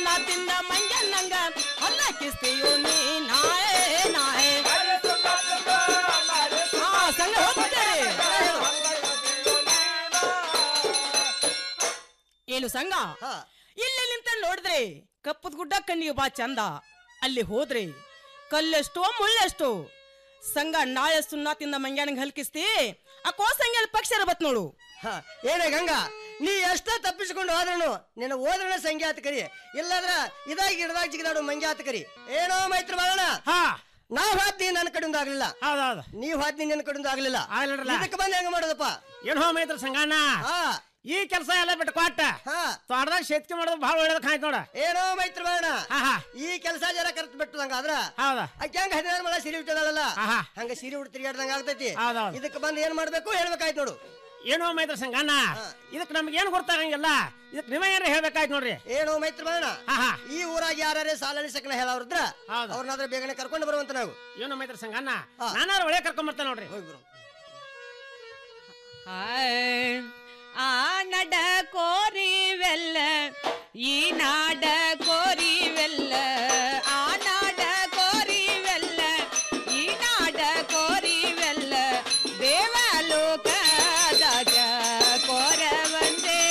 ತಿಂದ ಮಂಗನ್ನಂಗ ಅಲ್ಲ ಕಿಸ್ತೀಯು ನೀ ನಾಳೆ ನಾಳೆ ಹಾ ಸಂಘ ಹೋಗ್ತೇವೆ ಏನು ಸಂಘ ಇಲ್ಲಿ ನಿಂತ ನೋಡಿದ್ರೆ ಕಪ್ಪದ ಗುಡ್ಡ ಕಣ್ಣಿಗೆ ಬಾ ಚಂದ ಅಲ್ಲಿ ಹೋದ್ರೆ ಕಲ್ಲೆಷ್ಟೋ ಮುಳ್ಳೆಷ್ಟೋ ಸಂಘ ನಾಳೆ ಸುಣ್ಣ ತಿಂದ ಮಂಗ್ಯಾನಂಗ್ ಹಲ್ಕಿಸ್ತಿ ಆ ಕೋಸಂಗ್ಯಾಲ ಪಕ್ಷ ಬತ್ ನೋಡು ಹ, ಏನೇ ಗಂಗಾ ನೀ ಎಷ್ಟ ತಪ್ಪಿಸಿಕೊಂಡು ಹೋದ್ರನು ನಿನ್ನ ಹೋದ್ರನ ಸಂಖ್ಯಾತ ಕರಿ ಇಲ್ಲದ್ರ ಇದಾಗಿ ಗಿಡದಾಗ ಜಿಗಿದಾಡು ಮಂಗ್ಯಾತ ಕರಿ ಏನೋ ಮೈತ್ರ ಮಾಡೋಣ ನಾವ್ ಹಾದ್ನಿ ನನ್ನ ಕಡೆಯಿಂದ ಆಗ್ಲಿಲ್ಲ ಹೌದೌದು ನೀವ್ ಹಾದ್ನಿ ನಿನ್ನ ಕಡೆಯಿಂದ ಆಗ್ಲಿಲ್ಲ ಆಗ್ಲಿಲ್ಲ. ಇದಕ್ಕೆ ಬಂದ್ ಹೆಂಗ ಮಾಡೋದಪ್ಪ ಏನು ಮೈತ್ರ ಸಂಗಣ್ಣ ಈ ಕೆಲಸ ಎಲ್ಲ ಬಿಟ್ಟು ಕೊಟ್ಟ ತೋಟದಾಗ ಶೇತಿಗೆ ಮಾಡೋದು ಬಹಳ ಒಳ್ಳೇದ ಕಾಯ್ತು ನೋಡ ಏನೋ ಮೈತ್ರ ಮಾಡೋಣ ಈ ಕೆಲಸ ಜರ ಕರ್ತ್ ಬಿಟ್ಟು ಹಂಗಾದ್ರ ಹೌದಾ ಅಕ್ಕಿ ಹಂಗ ಹದಿನಾರು ಮಳ ಸೀರೆ ಉಟ್ಟದಲ್ಲ ಆಹಾ. ಹಂಗ ಸೀರೆ ಉಟ್ಟು ತಿರ್ಗಾಡ್ದಂಗ ಆಗ್ತೈತಿ ಹೌದೌದು. ಇದಕ್ಕೆ ಬಂದ್ ಏನ್ ಮಾಡ್ಬೇಕು ಹೇಳ್ಬೇಕಾಯ್ತು ನೋಡು ಏನೋ ಮೈತ್ರ ಸಂಗಣ್ಣ ಇದಕ್ಕೆ ನಮ್ಗೆ ಏನು ಗೊತ್ತಾಗಂಗಿಲ್ಲ ಇದಕ್ಕೆ ನೀವೇ ಏನಾರ ಹೇಳ್ಬೇಕಾಯ್ತು ನೋಡ್ರಿ ಏನೋ ಮೈತ್ರ ಮಾಡೋಣ ಈ ಊರಾಗ ಯಾರೇ ಸಾಲನಿ ಸಕನ ಹೇಳವ್ರದ್ರ ಅವ್ರನ್ನಾದ್ರ ಬೇಗನೆ ಕರ್ಕೊಂಡು ಬರುವಂತ ನಾವು ಏನೋ ಮೈತ್ರ ಸಂಗಣ್ಣ ನಾನಾರು ಒಳ್ಳೆ ಕರ್ಕೊಂಡ್ ಬರ್ತೇನೆ ನೋಡ್ರಿ ಆ ನಡ ಕೋರಿವೆಲ್ಲ ಈ ನಾಡ ಕೋರಿವೆಲ್ಲ ಆ ನಾಡ ಕೋರಿವೆಲ್ಲ ಈ ನಾಡ ಕೋರಿವೆಲ್ಲ ದೇವಲೋಕದಾಗ ಕೋರವಂದೇ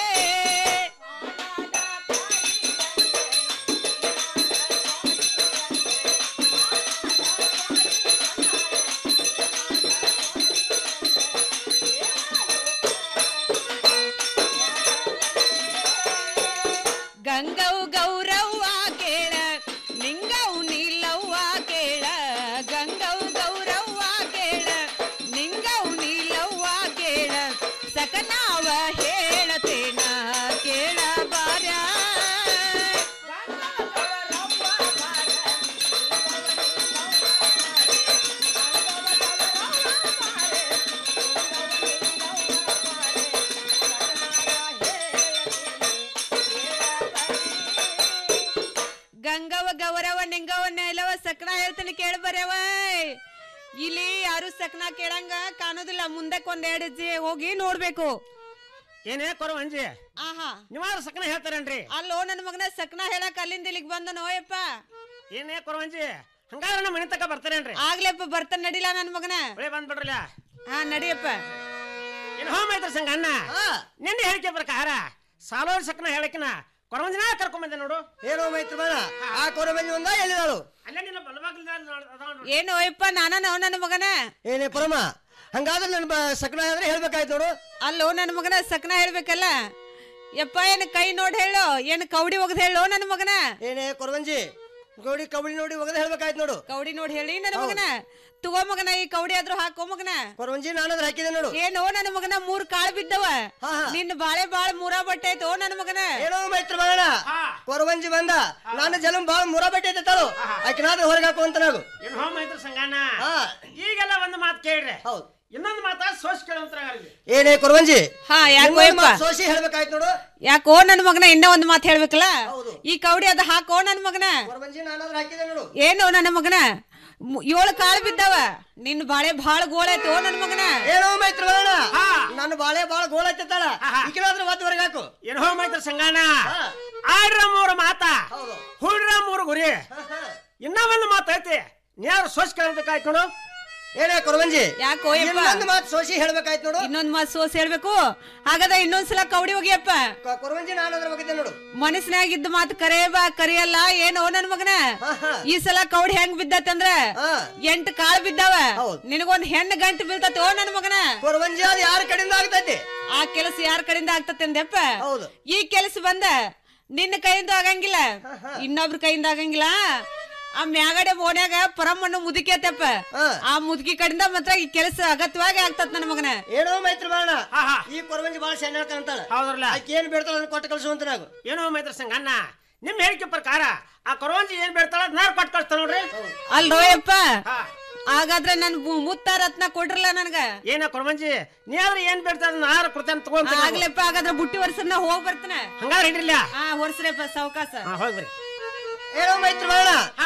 ಗಂಗವು ಗೌರವ್ವ ಕೇಳ ನಿಂಗವು ನೀಲವ್ವ ಕೇಳ ಗಂಗವು ಗೌರವ್ವ ಕೇಳ ನಿಂಗವು ನೀಲವ್ವ ಕೇಳ ಸಕನಾವ ಹೇಳತೇನ ಕೇಳ ಬಾರ ಗಂಗವ ಗೌರವ ನಿಂಗವ ನೆಲವ ಸಕ್ನ ಹೇಳ್ತೀನಿ ಕೇಳ ಬರ್ಯವ ಇಲ್ಲಿ ಯಾರು ಸಕ್ನ ಕೇಳಂಗ ಕಾಣೋದಿಲ್ಲ ಮುಂದಕ್ಕೆ ಒಂದೆರಡು ಹೆಜ್ಜೆ ಹೋಗಿ ನೋಡ್ಬೇಕು ಏನೇ ಕೊರ ಅಂಜಿ ಆಹಾ ನೀವಾರು ಸಕನ ಹೇಳ್ತಾರೇನ್ರಿ ಅಲ್ಲೋ ನನ್ನ ಮಗನ ಸಕ್ನ ಹೇಳಕ್ ಅಲ್ಲಿಂದ ಇಲ್ಲಿಗೆ ಬಂದ ನೋಯಪ್ಪ ಏನೇ ಕೊರವಂಜಿ ಹಂಗಾದ್ರೆ ನಮ್ಮ ಮನೆ ತಕ ಬರ್ತಾರೇನ್ರಿ ಆಗ್ಲೇಪ್ಪ ಬರ್ತಾನ ನಡಿಲ್ಲ ನನ್ನ ಮಗನ ಒಳ್ಳೆ ಬಂದ್ಬಿಡ್ರಲ್ಲ ಹಾ ನಡಿಯಪ್ಪ ಏನು ಹೋಮ ಐತ್ರ ಸಂಗಣ್ಣ ನಿನ್ನೆ ಹೇಳಿಕೆ ಪ್ರಕಾರ ಸಾಲೋರ್ ಸಕನ ಹೇಳಕಿನ ಕೊರವಂಜನ ಕರ್ಕೊಂಡ್ ಬಂದೆ ನೋಡು ಏನೋ ಮೈತ್ರ ಬೇಡ ಆ ಕೊರಬಂಜಿ ಒಂದ ಎಲ್ಲಿದಾಳು ಅಲ್ಲೇ ನಿನ್ನ ಬಲಬಾಗಿಲ್ದ ಏನು ಓಯಪ್ಪ ನಾನ ನೋ ನನ್ನ ಮಗನ ಏನೇ ಪರಮ ಹಂಗಾದ್ರೆ ನನ್ನ ಬ- ಸಕನ ಆದ್ರೆ ಹೇಳ್ಬೇಕಾಯ್ತು ನೋಡು ಅಲ್ಲೋ ನನ್ನ ಮಗನ ಸಕ್ನ ಹೇಳ್ಬೇಕಲ್ಲ ಯಪ್ಪ ಏನ್ ಕೈ ನೋಡ್ ಹೇಳು ಏನ್ ಕೌಡಿ ಒಗದ್ ಹೇಳು ನನ್ನ ಮಗನ ಏನೇ ಕೊರವಂಜಿ ಗೌಡಿ ಕಬಡಿ ನೋಡಿ ಒಗದ ಹೇಳ್ಬೇಕಾಯ್ತು ನೋಡು ಕೌಡಿ ನೋಡಿ ಹೇಳಿ ನನ್ನ ಮಗನ ತಗೋ ಮಗನ ಈ ಕೌಡಿ ಆದ್ರೂ ಹಾಕೋ ಮಗನ ಕೊರವಂಜಿ ನಾನಾದ್ರೂ ಹಾಕಿದೆ ನೋಡು ಏನೋ ನನ್ನ ಮಗನ ಮೂರ್ ಕಾಳು ಬಿದ್ದವ ನಿನ್ನ ಬಾಳೆ ಬಾಳ ಮೂರ ಬಟ್ಟೆ ಐತೋ ನನ್ನ ಮಗನ ಏನೋ ಮೈತ್ರ ಬೇಡ ಕೊರವಂಜಿ ಬಂದ ನಾನು ಜಲಂ ಬಾಳ ಮುರ ಬಟ್ಟೆ ತಾಳು ಆಕಿನಾದ್ರೂ ಹೊರಗೆ ಹಾಕು ಅಂತ ನಾವು ಏನು ಹೋಮ ಐತ್ರ ಸಂಗಣ್ಣ ಈಗೆಲ್ಲ ಒಂದು ಮಾತು ಕೇಳ್ರಿ ಹೌದು ಇನ್ನೊಂದು ಮಾತಾ ಸೋಸ್ ಕೇಳುವಂತರ ಏನೇ ಕೊರವಂಜಿ ಹಾ ಯಾಕೋ ಇನ್ನೊಂದ್ ಯಪ್ಪ ಮಾತ್ ಸೋಸಿ ಹೇಳ್ಬೇಕಾಯ್ತು ನೋಡು ಯಾಕೋ ನನ್ನ ಮಗನ ಇನ್ನೂ ಒಂದ್ ಮಾತು ಹೇಳ್ಬೇಕಲ್ಲ ಈ ಕೌಡಿ ಅದ ಹಾಕೋ ನನ್ನ ಮಗನ ಕೊರವಂಜಿ ನಾನಾದ್ರೂ ಹಾಕಿದೆ ನೋಡು ಏನು ನನ್ನ ಮಗನ ಮು- ಏಳು ಕಾಳು ಬಿದ್ದಾವ ನಿನ್ನ ಬಾಳೆ ಬಾಳ ಗೋಳೈತೋ ನನ್ನ ಮಗನ ಏನೋ ಮೈತ್ರ ಬೇಡ ನಾನು ಬಾಳೆ ಬಾಳ ಗೋಳ ಹತ್ತಿತ್ತಾಳ ಈಗಿನಾದ್ರೂ ಒದ್ದು ಹೊರಗೆ ಹಾಕು ಏನು ಹೋಮ ಐತ್ರ ಸಂಗಣ್ಣ ಆಡ್ರ ಮೂರು ಮಾತ ಹುಡ್ರ ಮೂರು ಗುರಿ ಇನ್ನ ಒಂದು ಮಾತು ಐತಿ ನೀರು ಸೋಸ್ ಕೇಳಬೇಕಾಯ್ತು ನೋಡು ಏನೇ ಕೊರವಂಜಿ ಯಾಕೋ ಯಪ್ಪ ಇನ್ನೊಂದು ಮಾತು ಸೋಸಿ ಹೇಳ್ಬೇಕಾಯ್ತು ನೋಡು ಇನ್ನೊಂದ್ ಮಾತು ಸೋಸ್ ಹೇಳ್ಬೇಕು ಹಾಗಾದ್ರೆ ಇನ್ನೊಂದ್ಸಲ ಕೌಡಿ ಹೋಗಿಯಪ್ಪ ಕ- ಕೊರವಂಜಿ ನಾನಾದ್ರೂ ಹೋಗಿದ್ದೆ ನೋಡು ಮನಸ್ಸಿನಾಗ ಇದ್ದ ಮಾತು ಕರೆ ಬಾ ಕರಿಯಲ್ಲ ಏನೋ ನನ್ ಮಗನ ಈ ಸಲ ಕೌಡಿ ಹೆಂಗ್ ಬಿದ್ದತ್ತಂದ್ರ ಎಂಟು ಕಾಳು ಬಿದ್ದಾವ ನಿನಗೊಂದ್ ಹೆಣ್ಣು ಗಂಟು ಬೀಳ್ತತಿ ಓ ನನ್ ಮಗನ ಕೊರವಂಜಿ ಅದು ಯಾರ ಕಡೆಯಿಂದ ಆಗ್ತೈತಿ ಆ ಕೆಲಸ ಯಾರ ಕಡೆಯಿಂದ ಆಗ್ತತಿ ಅಂದೆಪ್ಪ ಹೌದು ಈ ಕೆಲಸ ಬಂದ ನಿನ್ನ ಕೈಯಿಂದ ಆಗಂಗಿಲ್ಲ ಇನ್ನೊಬ್ರ ಕೈಯಿಂದ ಆಗಂಗಿಲ್ಲ ಆ ಮ್ಯಾಗಡೆ ಬೋನ್ಯಾಗ ಪರಮಣ್ಣು ಮುದುಕಿ ಐತಪ್ಪ ಆ ಮುದುಕಿ ಕಡೆಯಿಂದ ಮಾತ್ರ ಈ ಕೆಲಸ ಅಗತ್ಯವಾಗಿ ಆಗ್ತತ್ ನನ್ನ ಮಗನ ಏನೋ ಮೈತ್ರ ಬೇಡ ಈ ಕೊರವಂಜಿ ಬಾಳ ಸಣ್ಣ ಹೇಳ್ತಾನಂತಾಳ ಹೌದ್ರಲ್ಲ ಆಕಿ ಏನ್ ಬೇಡ್ತಾಳ ಅದನ್ನ ಕೊಟ್ಟು ಕಳ್ಸುವಂತ ನಾವು ಏನೋ ಮೈತ್ರ ಸಂಗಣ್ಣ ನಿಮ್ ಹೇಳಿಕೆ ಪ್ರಕಾರ ಆ ಕೊರವಂಜಿ ಏನ್ ಬೇಡ್ತಾಳ ನಾರ್ ಕೊಟ್ಟು ಕಳ್ಸ್ತಾಳ ನೋಡ್ರಿ ಅಲ್ರೋಯಪ್ಪ ಹಾಗಾದ್ರೆ ನನ್ ಮು- ಮುತ್ತ ರತ್ನ ಕೊಡ್ರಲ್ಲ ನನ್ಗ ಏನ ಕೊರವಂಜಿ ನೀ ಆದ್ರೆ ಏನ್ ಬೇಡ್ತಾಳ ನಾರ್ ಕೊಡ್ತೇನೆ ತಗೊಂತ ಆಗ್ಲಪ್ಪ ಹಾಗಾದ್ರೆ ಬುಟ್ಟಿ ವರ್ಷನ ಹೋಗ್ ಬರ್ತಾನ ಹಂಗಾದ್ರೆ ಹಿಡ್ರಿಲ್ಲ ಹಾ ಹೊರ್ಸ್ರಪ್ಪ ಸಾವಕಾಶ ಹೋಗ್ರಿ ಏನೋ ಮೈತ್ರ ಬೇಡ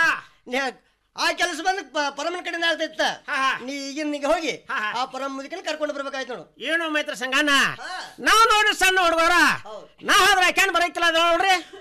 ಆ ಕೆಲಸ ಬಂದು ಪ- ಪರಮನ ಕಡೆಯಿಂದ ಆಗ್ತೈತ ನೀ ಈಗಿನ ನಿಂಗೆ ಹೋಗಿ ಆ ಪರಮ ಮುದುಕನ ಕರ್ಕೊಂಡು ಬರ್ಬೇಕಾಯ್ತು ನೋಡು ಏನು ಮೈತ್ರ ಸಂಗಣ್ಣ ನಾವ್ ನೋಡ್ರಿ ಸಣ್ಣ ಹುಡುಗರ ನಾವ್ ಆದ್ರೆ ಯಾಕೆ ಬರಕಿಲ್ಲ ಅದ ನೋಡ್ರಿ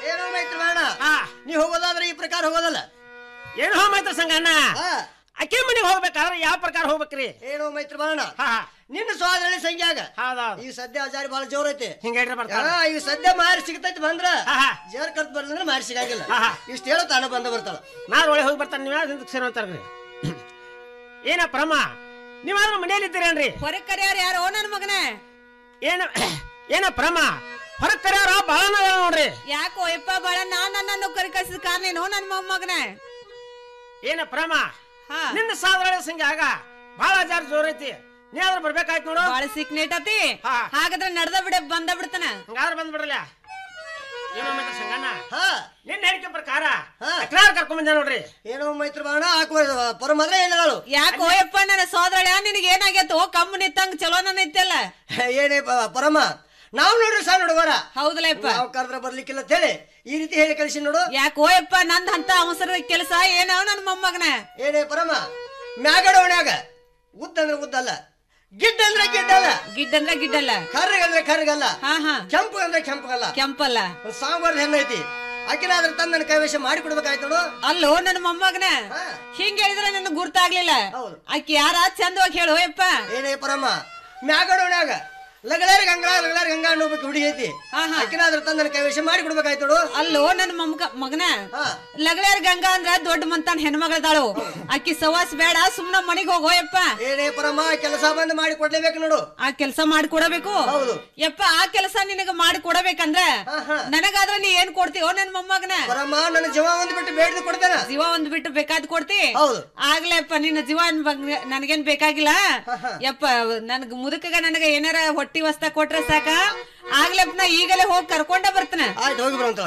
ಏನೋ ಮೈತ್ರಿ ಬೇಡ ನೀ ಹೋಗೋದಾದ್ರೆ ಈ ಪ್ರಕಾರ ಹೋಗೋದಲ್ಲ ಏನು ಹೋ ಮೈತ್ರ ಸಂಗಣ್ಣ ಅಕ್ಕಿ ಮನೆಗೆ ಹೋಗ್ಬೇಕಾದ್ರೆ ಯಾವ ಪ್ರಕಾರ ಹೋಗ್ಬೇಕ್ರಿ ಏನೋ ಮೈತ್ರಿ ಬಾಣ ನಿನ್ನ ಸ್ವಾದ್ರಲ್ಲಿ ಸಂಖ್ಯಾಗ ಈಗ ಸದ್ಯ ಆಚಾರಿ ಬಹಳ ಜೋರ್ ಐತಿ ಹಿಂಗೇಳ್ರಿ ಬರ್ತಾರ ಹಾ, ಈಗ ಸದ್ಯ ಮಾರಿ ಸಿಗ್ತೈತಿ ಬಂದ್ರ ಜೇರ್ ಕರ್ತ್ ಬರ್ಲಿಂದ್ರೆ ಮಾರಿ ಸಿಗಂಗಿಲ್ಲ ಇಷ್ಟ ಹೇಳೋ ತಾನ ಬಂದ ಬರ್ತಾಳ ನಾಳೆ ಒಳಗೆ ಹೋಗಿ ಬರ್ತಾನೆ ನೀವು ಯಾವ್ದು ಸೇರೋ ಅಂತಾರ್ರಿ ಏನ ಪ್ರಮ ನೀವಾದ್ರೂ ಮನೇಲಿ ಇದ್ದೀರೇನ್ರಿ ಹೊರಗ್ ಕರೆಯಾರ ಯಾರೋ ನನ್ ಮಗನೇ ಏನ ಏನ ಪ್ರಮ ಹೊರಗ್ ಕರೆಯವ್ರ ಬಾಳ ನೋಡ್ರಿ ಯಾಕೋ ಯಪ್ಪ ಬಾಳ ನಾನ್ ನನ್ನನ್ನು ಕರಿ ಕಳ್ಸಿದ ಕಾರಣ ಏನೋ ನನ್ ಮೊಮ್ಮಗನೇ ಏನ ಪ್ರಮ ನಿನ್ನ ಸಾಧಾರಣ ಸಂಖ್ಯೆ ಆಗ ಬಹಳ ಜಾರ್ ಜೋರ್ ಐತಿ ನೀ ಆದ್ರೂ ಬರ್ಬೇಕಾಯ್ತು ನೋಡು ಬಾಳ ಸಿಕ್ ನೀಟತಿ ಹಾಗಾದ್ರೆ ನಡ್ದ ಬಿಡ ಬಂದ ಬಿಡ್ತಾನ ಹಂಗಾದ್ರೆ ಬಂದ್ಬಿಡಲ್ಲ ಏನೋ ಮೈತ್ರ ಸಂಗಣ್ಣ ನಿನ್ನ ಹೇಳಿಕೆ ಪ್ರಕಾರ ತಕರಾರು ಕರ್ಕೊಂಡ್ ಬಂದೆ ನೋಡ್ರಿ ಏನೋ ಮೈತ್ರಿ ಬಾಣ ಹಾಕುವ ಪರಮಾದ್ರೆ ಹೇಳಿದಳು ಯಾಕೋ ಯಪ್ಪ ನನ್ನ ಸೋದರಳ ನಿನಗೆ ಏನಾಗೈತೋ ಕಮ್ಮು ನಿತ್ತಂಗ್ ಚಲೋ ನನ್ನ ಇತ್ತಲ್ಲ ಏನೇ ಪ- ಪರಮ ನಾವು ನೋಡ್ರಿ ಸಣ್ಣ ಹುಡುಗರ ಹೌದಲ್ಲ ಯಪ್ಪ ನಾವು ಕರೆದ್ರೆ ಬರ್ಲಿಕ್ಕಿಲ್ಲ ಅಂತ ಹೇಳಿ ಈ ರೀತಿ ಹೇಳಿ ಕಳಿಸಿ ನೋಡು ಯಾಕೋ ಯಪ್ಪ ನಂದ್ ಅಂತ ಅವಸರ ಕೆಲಸ ಏನೋ ನನ್ ಮೊಮ್ಮಗನ ಏನೇ ಪರಮ ಮ್ಯಾಗಡ ಒಣ್ಯಾಗ ಉದ್ದ ಅಂದ್ರೆ ಉದ್ದಲ್ಲ ಗಿಡ್ಡ ಅಂದ್ರೆ ಗಿಡ್ಡಲ್ಲ ಗಿಡ್ಡ ಅಂದ್ರೆ ಗಿಡ್ಡಲ್ಲ ಕರ್ರಗಂದ್ರೆ ಕರ್ರಗಲ್ಲ ಹಾ ಹಾ ಕೆಂಪು ಅಂದ್ರೆ ಕೆಂಪಗಲ್ಲ ಕೆಂಪಲ್ಲ ಸಾಂಬಾರ್ ಹೆಣ್ಣೈತಿ ಆಕಿನ ಅದ್ರ ತಂದ ನನ್ನ ಕೈವಶ ಮಾಡಿ ಕೊಡ್ಬೇಕಾಯ್ತು ನೋಡು ಅಲ್ಲೋ ನನ್ನ ಮೊಮ್ಮಗನ ಹಿಂಗ್ ಹೇಳಿದ್ರೆ ನನ್ ಗುರ್ತಾಗ್ಲಿಲ್ಲ ಆಕಿ ಯಾರ ಚಂದವಾಗಿ ಹೇಳು ಯಪ್ಪ ಏನೇ ಪರಮ ಮ್ಯಾಗಡ ಒಣ್ಯಾಗ ಲಗಳಾರ ಗಂಗಾ ಲಗಳಾರ ಗಂಗಾ ಅನ್ನೋಬೇಕು ಹುಡುಗಿ ಐತಿ ಆಕಿನ ಅದ್ರ ತಂದ ನನ್ನ ಕೈವಶ ಮಾಡಿ ಕೊಡ್ಬೇಕಾಯ್ತು ನೋಡು ಅಲ್ಲೋ ನನ್ನ ಮೊಮ್ಮಗ ಮಗನ ಲಗಳಾರ್ ಗಂಗಾ ಅಂದ್ರ ದೊಡ್ಡ ಮಂತಾನ್ ಹೆಣ್ಮಗಳದಾಳು ಆಕಿ ಸವಾಸ್ ಬೇಡ ಸುಮ್ನ ಮನಿಗ್ ಹೋಗೋ ಯಪ್ಪ ಏನೇ ಪರಮ ಕೆಲಸ ಬಂದ್ ಮಾಡಿ ಕೊಡ್ಲೇಬೇಕು ನೋಡು ಆ ಕೆಲಸ ಮಾಡಿ ಕೊಡಬೇಕು ಯಪ್ಪ ಆ ಕೆಲಸ ನಿನಗ ಮಾಡಿ ಕೊಡಬೇಕಂದ್ರ ನನಗಾದ್ರ ನೀ ಏನ್ ಕೊಡ್ತೀವೋ ನನ್ ಮೊಮ್ಮಗನ ಪರಮ ನನ್ನ ಜೀವ ಒಂದ್ ಬಿಟ್ಟು ಬೇಡ್ದು ಕೊಡ್ತೇನೆ ಜೀವ ಒಂದ್ ಬಿಟ್ಟು ಬೇಕಾದ್ ಕೊಡ್ತಿ ಹೌದು. ಆಗ್ಲೇಪ್ಪ ನಿನ್ನ ಜೀವ ಅನ್ ಬಗ್ಗೆ ನನಗೇನ್ ಬೇಕಾಗಿಲ್ಲ ಯಪ್ಪ ನನ್ಗ ಮುದುಕಗ ನನಗ ಏನಾರ ಹೊಟ್ಟಿ ವಸ್ತ ಕೊಟ್ರೆ ಸಾಕ ಆಗ್ಲೇಪ್ಪ ನಾ ಈಗಲೇ ಹೋಗಿ ಕರ್ಕೊಂಡ ಬರ್ತನ ಆಯ್ತು ಹೋಗಿ ಬರೋಂತ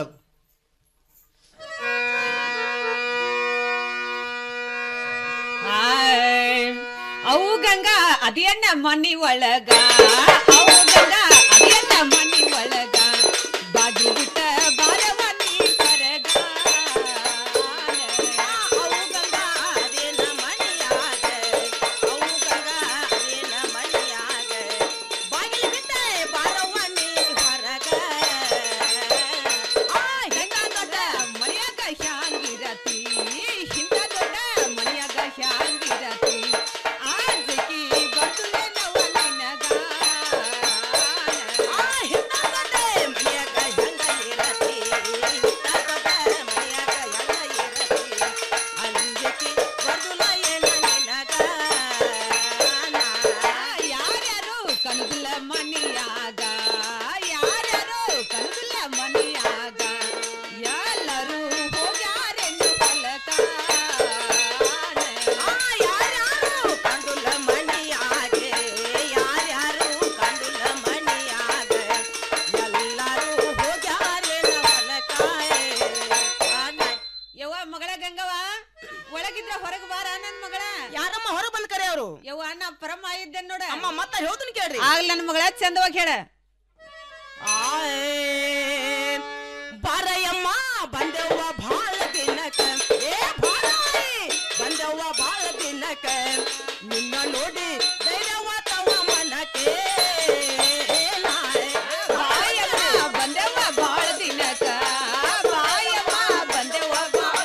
ಅವು ಗಂಗಾ ಅದೇನ ಮನಿ ಒಳಗ ಅವು ಗಂಗಾ ಅದೇನ ಮನಿ ಒಳಗ ಬಾಗಿಲು ಬಿಟ್ಟ ಬಾರವ ನೀ ಕರಗ ಅವು ಗಂಗಾ ಅದೇನ ಮನಿಯಾಗ ಅವು ಗಂಗಾ ಅದೇನ ಮನಿಯಾಗ ಬಾಗಿಲು ಬಿಟ್ಟ ಬಾರವ ನೀ ಹೊರಗ ಆ ಹಿಂಗ ದೊಡ್ಡ ಮನಿಯಾಗ ಹ್ಯಾಂಗಿರತಿ ಹಿಂದ ದೊಡ್ಡ ಮನಿಯಾಗ ಹ್ಯಾಂಗಿರತಿ ಆಂಜಕಿ ಬರ್ತಲೆ ನವ ನಿನಗ ಆ ಹಿಂದ ದೊಡ್ಡ ಮನಿಯಾಗ ಹ್ಯಾಂಗ ಇರತಿ ಹಿಂದ ದೊಡ್ಡ ಮನಿಯಾಗ ಹ್ಯಾಂಗ ಇರತಿ ಅಂಜಕಿ ಬರ್ತಲ ಏನ ನಿನಗ ಯಾರ್ಯಾರು ಕನುದಿಲ್ಲ ಮನಿಯಾಗ ಯಾರ್ಯಾರು ಕನುದಿಲ್ಲ ಮನಿಯಾಗ ಎಲ್ಲರೂ ಹೋಗ್ಯಾರೆಂದು ಹೊಲಕ ಯಾರ್ಯಾರು ಕಂಡುಲ್ಲ ಮನಿಯಾಗೆ ಯಾರ್ಯಾರು ಕಂಡುಲ್ಲ ಮನಿಯಾಗ ಎಲ್ಲರೂ ಹೋಗ್ಯಾರೆನ ಹೊಲಕ ಯವ್ವ ಮಗಳ ಗಂಗವ್ವ ಒಳಗಿದ್ರ ಹೊರಗೆ ಬಾರ ನನ್ ಮಗಳ ಯಾರಮ್ಮ ಹೊರಗೆ ಬಂದ್ ಕರೆ ಅವರು ಯವ್ವ ನಾ ಪರಮ ಇದ್ದೆ ನೋಡ ಅಮ್ಮ ಮತ್ತ ಹೇಳ್ತೀನಿ ಕೇಳ್ರಿ ಆಗ್ಲ ನನ್ ಮಗಳ ಚಂದವಾಗಿ ಹೇಳ ಬಾರಯ್ಯಮ್ಮ ಬಂದೆವ್ವ ಭಾಳ ದಿನಕ ಏ ಬಾರಾಯಿ ಬಂದೆವ್ವ ಭಾಳ ದಿನಕ ನಿನ್ನ ನೋಡಿ ಧೈರ್ಯವಾತವ ಮನಕ್ಕೆ ಬಾಯಮ್ಮ ಬಂದೆವ್ವ ಬಾಳ ದಿನಕ ಬಾಯಮ್ಮ ಬಂದೆವ್ವ ಬಾಳ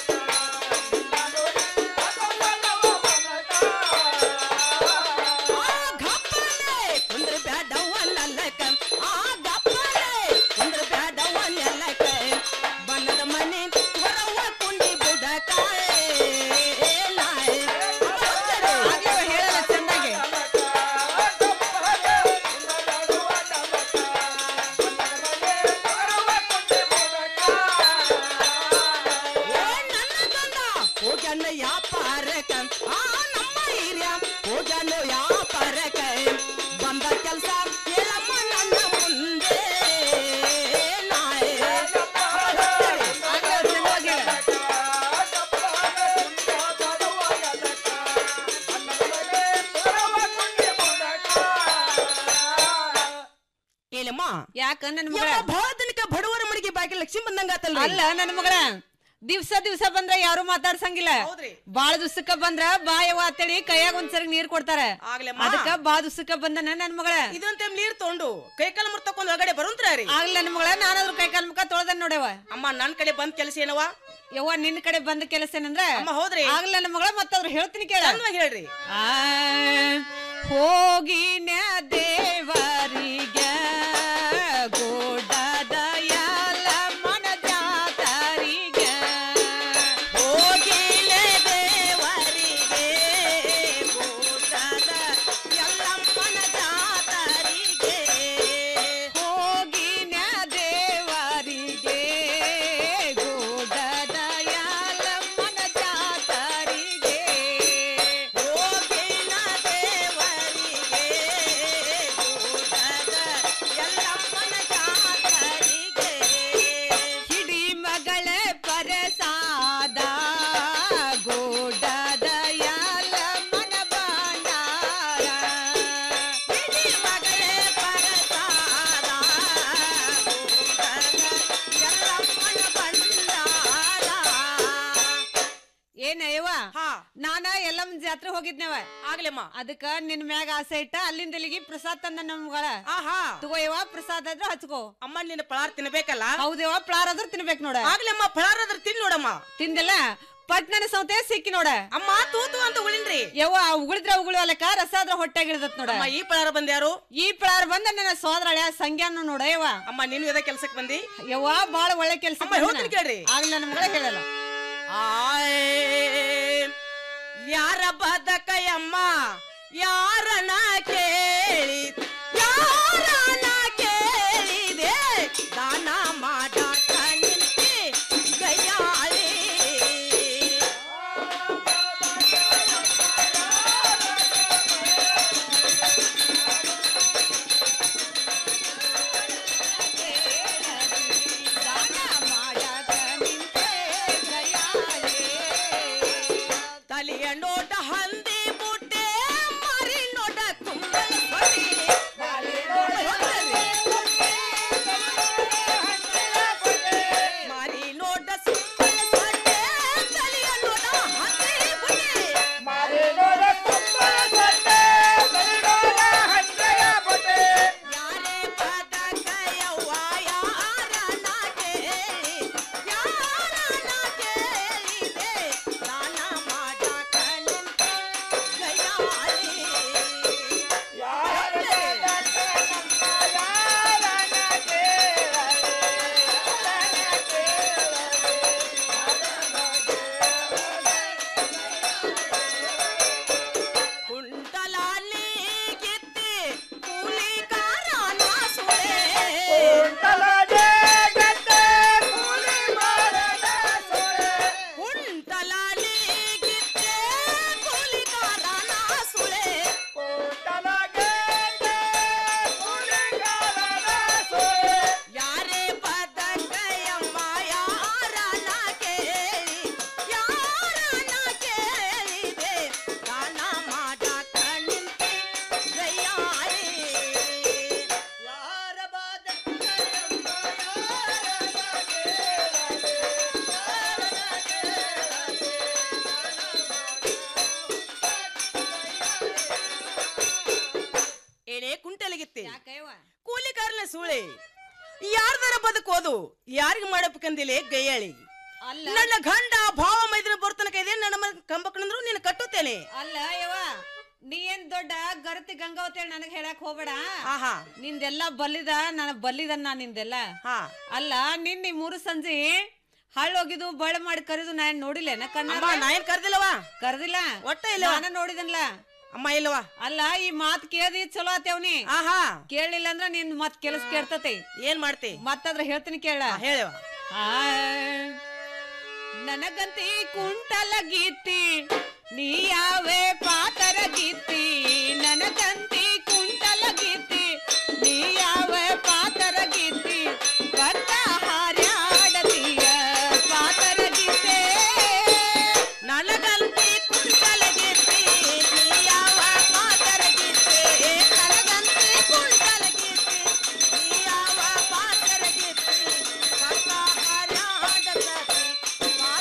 ಕುಂದ್ರ ಬ್ಯಾಡವ್ವ ನಲ್ಲಕ ಆ ಗಪ್ಪಲೆ ಕುಂದ್ರ ಬ್ಯಾಡವ್ವ ನಲ್ಲಕ ಬಣ್ಣದ ಮನೆ ಹೊರವ್ವ ಕುಂಡಿ ಬುಡಕ ಹೇಳಲ್ಲ ಚಂದಾಗಿ ಹೋಗ್ಯಾನ ಯಾಪಾರಕ ಆ ನಮ್ಮ ಹಿರಿಯ ಹೋಗ್ಯಾನ ಯಾಪಾರಕ ಬಂದ ಕೆಲ್ಸ ಹೇಳಮ್ಮ ನನ್ನ ಮುಂದೆ ನಾಯ್ ಯಾಕ ನನ್ ಮಗಳ ಭಾಳ ದಿನಕ್ಕ ಬಡವರ ಮಡಿಗೆ ಬಾಗಿ ಲಕ್ಷ್ಮಿ ಬಂದಂಗ ಆತಲ್ರಿ ಅಲ್ಲ ನನ್ನ ಮಗಳ ದಿವ್ಸ ದಿವ್ಸ ಬಂದ್ರ ಯಾರು ಮಾತಾಡ್ಸಂಗಿಲ್ಲ ಬಾಳ ದಿವ್ಸಕ್ಕ ಬಂದ್ರ ಬಾ ಯವ್ವ ಅಂತೇಳಿ ಕೈಯಾಗ ಒಂದ್ಸರಿ ನೀರ್ ಕೊಡ್ತಾರ ಆಗ್ಲೇಮ್ಮ. ಅದಕ್ಕ ಬಾ ದಿವ್ಸಕ್ಕ ಬಂದನ ನನ್ ಮಗಳ ಇದಂತೆ ನೀರ್ ತೊಗೊಂಡು ಕೈಕಾಲ ಮುರ್ ತಕೊಂಡ್ ಒಳಗಡೆ ಬರುಂತ್ರಿ ಆಗ್ಲ ನನ್ ಮಗಳ ನಾನಾದ್ರೂ ಕೈಕಾಲ್ ಮುಖ ತೊಳ್ದನ್ ನೋಡವ ಅಮ್ಮ ನನ್ ಕಡೆ ಬಂದ್ ಕೆಲಸ ಏನವ ಯವ್ವ ನಿನ್ ಕಡೆ ಬಂದ ಕೆಲಸ ಏನಂದ್ರ ಅಮ್ಮ ಹೌದ್ರಿ ಆಗ್ಲ ನನ್ನ ಮಗಳ ಮತ್ತಾದ್ರು ಹೇಳ್ತೀನಿ ಕೇಳ ಚಂದ್ವಾಗಿ ಹೇಳ್ರಿ ಆ, ಹೋಗಿನ ದೇವರಿಗೆ ಗೋಡದ ಯಲ್ಲಮ್ಮನ ಜಾತರಿಗೆ ಹೋಗಿಲೆ ದೇವರಿಗೆ ಗೋಡದ ಯಲ್ಲಮ್ಮನ ಜಾತರಿಗೆ ಹೋಗಿನ ದೇವರಿಗೆ ಗೋಡದ ಯಲ್ಲಮ್ಮನ ಜಾತರಿಗೆ ಹೋಗಿನ ದೇವರಿಗೆ ಗೋಡದ ಯಲ್ಲಮ್ಮನ ಜಾತರಿಗೆ ಹಿಡಿ ಮಗಳ ಪರಸಾದ ಗೋಡದ ಯಲ್ಲಮ್ಮನ ಬಾಂಡಾರ ಹಿಡಿ ಮಗಳೇ ಪರಸಾದ ಗೋಡದ ಯಲ್ಲಮ್ಮನ ಬಂಡಾರ ಏನಯ್ಯವ ನಾನ ಎಲ್ಲಮ್ಮ ಜಾತ್ರೆ ಹೋಗಿದ್ನವ ಆಗ್ಲೇಮ್ಮ ಅದಕ್ಕ ನಿನ್ ಮ್ಯಾಗ ಆಸೆ ಇಟ್ಟ ಅಲ್ಲಿಂದ ಇಲ್ಲಿಗೆ ಪ್ರಸಾದ್ ತಂದ ನಮ್ಗಳ ಆಹಾ ತಗೋಯವ ಪ್ರಸಾದ್ ಆದ್ರ ಹಚ್ಕೋ ಅಮ್ಮ ನಿನ್ನ ಪಳಾರ್ ತಿನ್ಬೇಕಲ್ಲ ಹೌದೇವ ಪ್ಲಾರ್ ಆದ್ರ ತಿನ್ಬೇಕ್ ನೋಡ ಆಗ್ಲೇಮ್ಮ ಪಳಾರ್ ಅದ್ರ ತಿನ್ ನೋಡಮ್ಮ ತಿಂದಲ್ಲ ಪಟ್ನನ ಸೌತೆ ಸಿಕ್ಕಿ ನೋಡ ಅಮ್ಮ ತೂತು ಅಂತ ಉಳಿನ್ರಿ ಯವ್ವ ಉಗುಳಿದ್ರ ಉಗುಳು ಅಲಕ ರಸ ಆದ್ರ ಹೊಟ್ಟೆಗೆ ಇಳ್ದತ್ ನೋಡ ಅಮ್ಮ ಈ ಪಳಾರ ಬಂದ್ಯಾರು ಈ ಪ್ಲಾರ್ ಬಂದ ನನ್ನ ಸೋದರಳ್ಯ ಸಂಗ್ಯಾನು ನೋಡ ಯವ್ವ ಅಮ್ಮ ನೀನು ಎದ ಕೆಲ್ಸಕ್ ಬಂದಿ ಯವ್ವ ಬಾಳ ಒಳ್ಳೆ ಕೆಲ್ಸ ಅಮ್ಮ, ಹೇಳ್ತೀನಿ ಕೇಳ್ರಿ. ಆಗ್ಲ ನಮ್ಗಳ ಹೇಳಲ್ಲ ಆಯ್ ಯಾರ ಬದಕಯಮ್ಮ ಯಾರನ ಕೇಳಿ ಯಾರನ ಕೇಳಿದೆ ದಾನ ಮಾಡಾಕ ನಿಂತಿ ಗಯಾಳಿ ತಲೆಯ ನೋಟ ಹಂದಿ ಬುಟ್ಟೆ ಮರಿ ನೋಟ ಕುಂಬಳ ಹೊಡಿ. ಮರಿ ನೋಟ ಸುಂಬಳ ಸೊಟ್ಟೆ, ತಲೆಯ ನೋಟ ಹಂದಿ ಬುಟ್ಟೆ. ಯಾರೇ ಬದಕಯವ್ವ ಯಾರನ ಕೇಳಿ, ಯಾರನ ಕೇಳಿದೆ, ದಾನ ಮಾಡಾಕ ನಿಂತೆ ಗಯಾಳಿ. ಕುಂಟಲಾಲಿ ಗಿತ್ತಿ ಕೂಲಿಗಾರನ ಸುಳೆ. ಕುಂಟಲಾಲಿ ಗಿತ್ತಿ ಕೂಲಿಗಾರನ ಸುಳೆ. ಯಾರೇ ಬದಕಯಮ್ಮ ಯಾರನ ಕೇಳಿ ಯಾರನ ಕೇಳಿದೆ ದಾನ ಮಾಡಾಕ ನಿಂತಿ ಗಯ್ಯಾಳಿ ಯಾರ ಏನೇ ಕುಂಟಲಿಗಿತ್ತಿ ಕೂಲಿಕಾರನ ಸೂಳೆ ಯಾರ್ದಾರ ಬದುಕೋದು ಯಾರಿಗ ಮಾಡಬೇಕಂದಿಲೆ ಗಯ್ಯಾಳಿ ನನ್ನ ಗಂಡ ಭಾವ ಮೈದನ ಬರ್ತನಕ ಇದೆ ನನ್ನ ಮನೆ ಕಂಬಕ್ಕಂದ್ರು ನೀನು ಕಟ್ಟುತ್ತೇನೆ ಅಲ್ಲ ಯವ್ವ ನೀ ಏನ್ ದೊಡ್ಡ ಗರತಿ ಗಂಗಾವತಿ ನನಗ್ ಹೇಳಕ್ ಹೋಗ್ಬೇಡ ಆಹಾ ನಿಂದೆಲ್ಲ ಬಲ್ಲಿದ ನಾನು ಬಲ್ಲಿದನ್ನ ನಿಂದೆಲ್ಲ ಹಾ ಅಲ್ಲ ನಿನ್ನೆ ಮೂರು ಸಂಜೆ ಹಳ್ಳೋಗಿದ್ದು ಬಳ ಮಾಡಿ ಕರೆದು ನಾನ್ ನೋಡಿಲ್ಲೇನ ಕಣ್ಣ ಅಮ್ಮ, ನಾ ಏನ್ ಕರ್ದಿಲ್ಲವ ಕರ್ದಿಲ್ಲ ಒಟ್ಟ ಇಲ್ಲವ? ನಾನು ನೋಡಿದನ್ಲ ಅಮ್ಮ ಇಲ್ಲವಾ ಅಲ್ಲ ಈ ಮಾತ್ ಕೇಳ್ದಿ ಚಲೋ ಆತೇವ್ನಿ ಆಹಾ ಕೇಳಿಲ್ಲ ಅಂದ್ರ ನಿನ್ ಮತ್ ಕೆಲಸ ಕೇಳ್ತತಿ ಏನ್ ಮಾಡ್ತಿ ಮತ್ತಾದ್ರ ಹೇಳ್ತೀನಿ ಕೇಳ ಹೇಳವ ನನಗಂತಿ ಕುಂಟಲ ಗೀತಿ ನೀ ಯಾವೇ ಪಾತರ ಗೀತಿ ನನಗಂತಿ ಕುಂಟಲ ಗೀತಿ ನೀ ಯಾವೇ ಪಾತರ ಗೀತಿ ಬರ್ತ ಹಾರ್ಯಾಡತೀಯ ಪಾತರ ಗೀತೆ ನನಗಂತಿ ಕುಂಟಲ ಗಿತ್ತಿ ನೀ ಯಾವ ಪಾತರ ಗಿತ್ತಿ ನನಗಂತಿ ಕುಂಟಲ ಗಿತ್ತಿ ನೀ ಯಾವ ಪಾತರ ಗಿತ್ತಿ ಪಕ್ಕ ಹರ್ಯಾಡತತಿ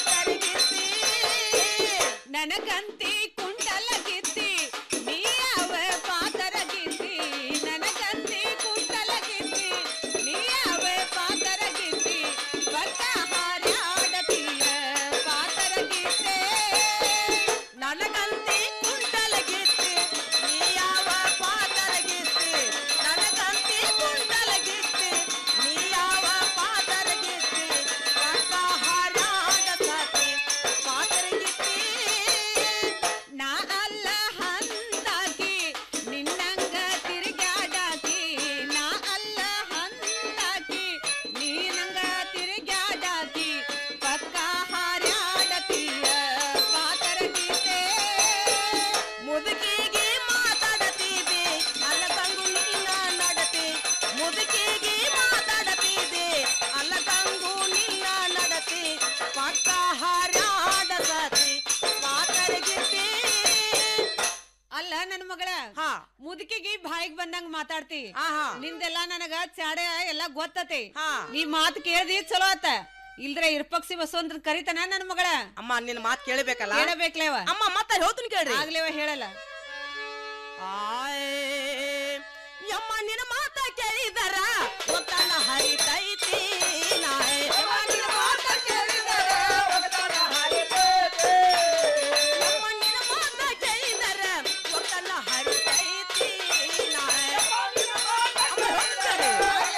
ಮುದುಕಿಗೆ ಬಾಯಿಗೆ ಬಂದಂಗ ಮಾತಾಡ್ತಿ ನಿಂದೆಲ್ಲ ನನಗ ಚಾಡೆ ಎಲ್ಲ ಗೊತ್ತತಿ ನೀ ಮಾತು ಕೇಳ್ದಿ ಚಲೋ ಆತ ಇಲ್ದ್ರೆ ಇರ್ಪಕ್ಷಿ ಬಸವಂತ್ರ ಕರಿತಾನ ನನ್ ಮಗಳ ಅಮ್ಮ ನಿನ್ನ ಮಾತು ಕೇಳಬೇಕಲ್ಲ ಕೇಳಬೇಕ್ಲೇವ ಅಮ್ಮ ಮತ್ತೆ ಹೇಳ್ತೀನಿ ಕೇಳ್ರಿ ಆಗ್ಲೇವ ಹೇಳಲ್ಲ ಆಯ್ ಯಮ್ಮ ನಿನ್ನ ಮಾತ ಕೇಳಿದರ ಒತ್ತನ ಹರಿತೈತಿ ನಾಯ್ ಯಮ್ಮ ನಿನ್ನ ಮಾತ ಕೇಳಿದರ ಒತ್ತನ ಹರಿತೈತಿ ಯಮ್ಮ ನಿನ್ನ ಮಾತ ಕೇಳಿದರ ಒತ್ತನ ಹರಿತೈತಿ ನಾಯ್ ಅಮ್ಮ ಹೋಗ್ತಾರೆ.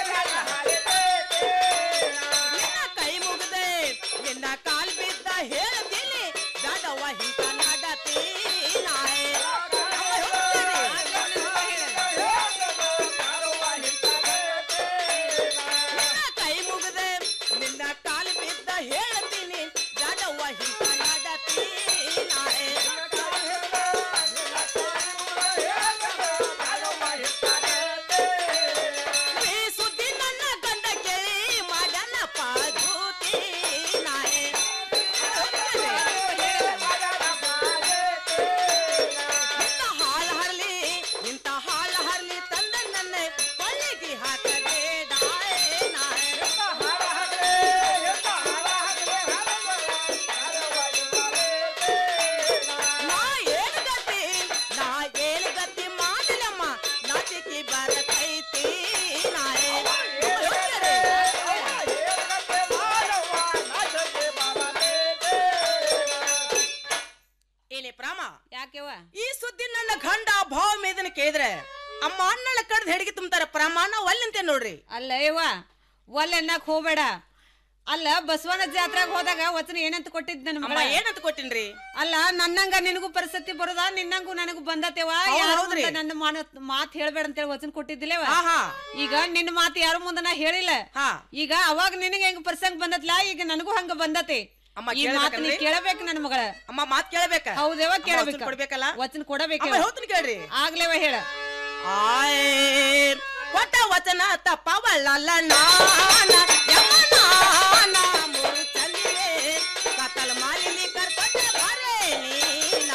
ನಿನ್ನ ಕೈ ಮುಗ್ದೆ ನಿನ್ನ ಕಾಲ್ ಬಿದ್ದ ಹೇಳ್ತೀನಿ ದಡವ ಹಿಂತ ನಡತಿ ನಾಯ್ ನಿನ್ನ ಕೈ ಮುಗ್ದೆ ನಿನ್ನ ಕಾಲ್ ಬಿದ್ದ ಹೇಳ್ತೀನಿ ದಡವ ಹಿಂತ ನಡತಿ ನಾಯ್ ಈ ಸುದ್ದಿ ನನ್ನ ಗಂಡ ಕೇಳಿ ಮಾಡನ ಪಾದೂತಿ ನಾಯ್ ಇಂಥ ಹಾಳ ಹರ್ಲಿ ಇಂಥ ಹಾಳ ಹರ್ಲಿ ತಂದ ನನ್ನ ಕೊಳ್ಳಿಗೆ ಹಾಕಬೇಡ ನಾಯ್ ನಾ ಏನ್ ಗತಿ ನಾ ಏನ್ ಗತಿ ಮಾಡಲಮ್ಮ ನಾಚಿಕೆ ಬರತೈತಿ ನಾಯ್ ಏನೇ ಪ್ರಾಮ ಯಾಕೆವ ಈ ಸುದ್ದಿ ನನ್ನ ಗಂಡ ಭಾವ ಮೇದನ ಕೇಳಿದ್ರೆ ಅಮ್ಮ ಅಣ್ಣಳ ಕಡ್ದು ಹೆಡಿಗೆ ತುಂಬ್ತಾರ ಪ್ರಮಾಣ ಒಲ್ಲಂತೆ ನೋಡ್ರಿ ಅಲ್ಲ ಇವ ಒಲ್ ಎನ್ನಕ್ ಹೋಗ್ಬೇಡ ಅಲ್ಲ ಬಸವನ ಜಾತ್ರೆಗೆ ಹೋದಾಗ ವಚನ ಏನಂತ ಕೊಟ್ಟಿದ್ ನನ್ ಅಮ್ಮ ಏನಂತ ಕೊಟ್ಟಿನ್ರಿ ಅಲ್ಲ ನನ್ನಂಗ ನಿನಗೂ ಪರಿಸ್ಥಿತಿ ಬರೋದ ನಿನ್ನಂಗೂ ನನಗೂ ಬಂದತೇವ ಹೌದ್ ಯಾರ ಹೌದ್ರಿ. ಮುಂದೆ ನನ್ನ ಮಾನ ಮಾತ್ ಹೇಳ್ಬೇಡ ಅಂತೇಳಿ ವಚನ ಕೊಟ್ಟಿದ್ದಿಲ್ಲವ ಆಹಾ. ಈಗ ನಿನ್ನ ಮಾತು ಯಾರ ಮುಂದೆ ನಾ ಹೇಳಿಲ್ಲ ಈಗ ಅವಾಗ ನಿನಗೆ ಹೆಂಗ್ ಪ್ರಸಂಗ ಬಂದತ್ಲಾ ಈಗ ನನಗೂ ಹಂಗ ಬಂದತಿ ಅಮ್ಮ ಈ ಮಾತು ನೀ ಕೇಳ್ಬೇಕನ್ರಿ? ಕೇಳಬೇಕು ನನ್ನ ಮಗಳ ಅಮ್ಮ ಮಾತ್ ಕೇಳಬೇಕ ಹೌದೇವ ಅಮ್ಮ ಕೇಳಬೇಕು ವಚನ ಕೊಡ್ಬೇಕಲ್ಲ ವಚನ ಕೊಡಬೇಕು ಅಮ್ಮ ಹೇಳ್ತೀನಿ ಕೇಳ್ರಿ ಆಗ್ಲೇವ ಹೇಳ ಆಯ್ ಕೊಟ್ಟ ವಚನ ತಪ್ಪವಲ್ಲ ನಾನ ಯಮನಾನ ಮುರುಚಲಿಯೇ ಕತ್ತಲ ಮಾಲಿಲಿ ಕರ್ಕೊಟ್ಟೆ ಬಾರೆ ನೀನ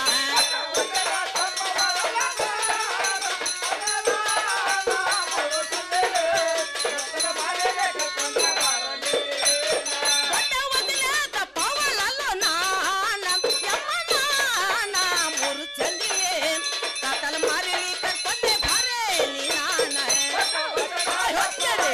ಕೊಟ್ಟ ವಚನ ತಪ್ಪವಲ್ಲ ನಾನ ಯಮನಾನ ಮುರುಚಲಿಯೇ ಕತ್ತಲ ಮಾಲಿಲಿ ಕರ್ಕೊಟ್ಟೆ ಬಾರೆ ನೀನ ಹೋಗ್ತಾರೆ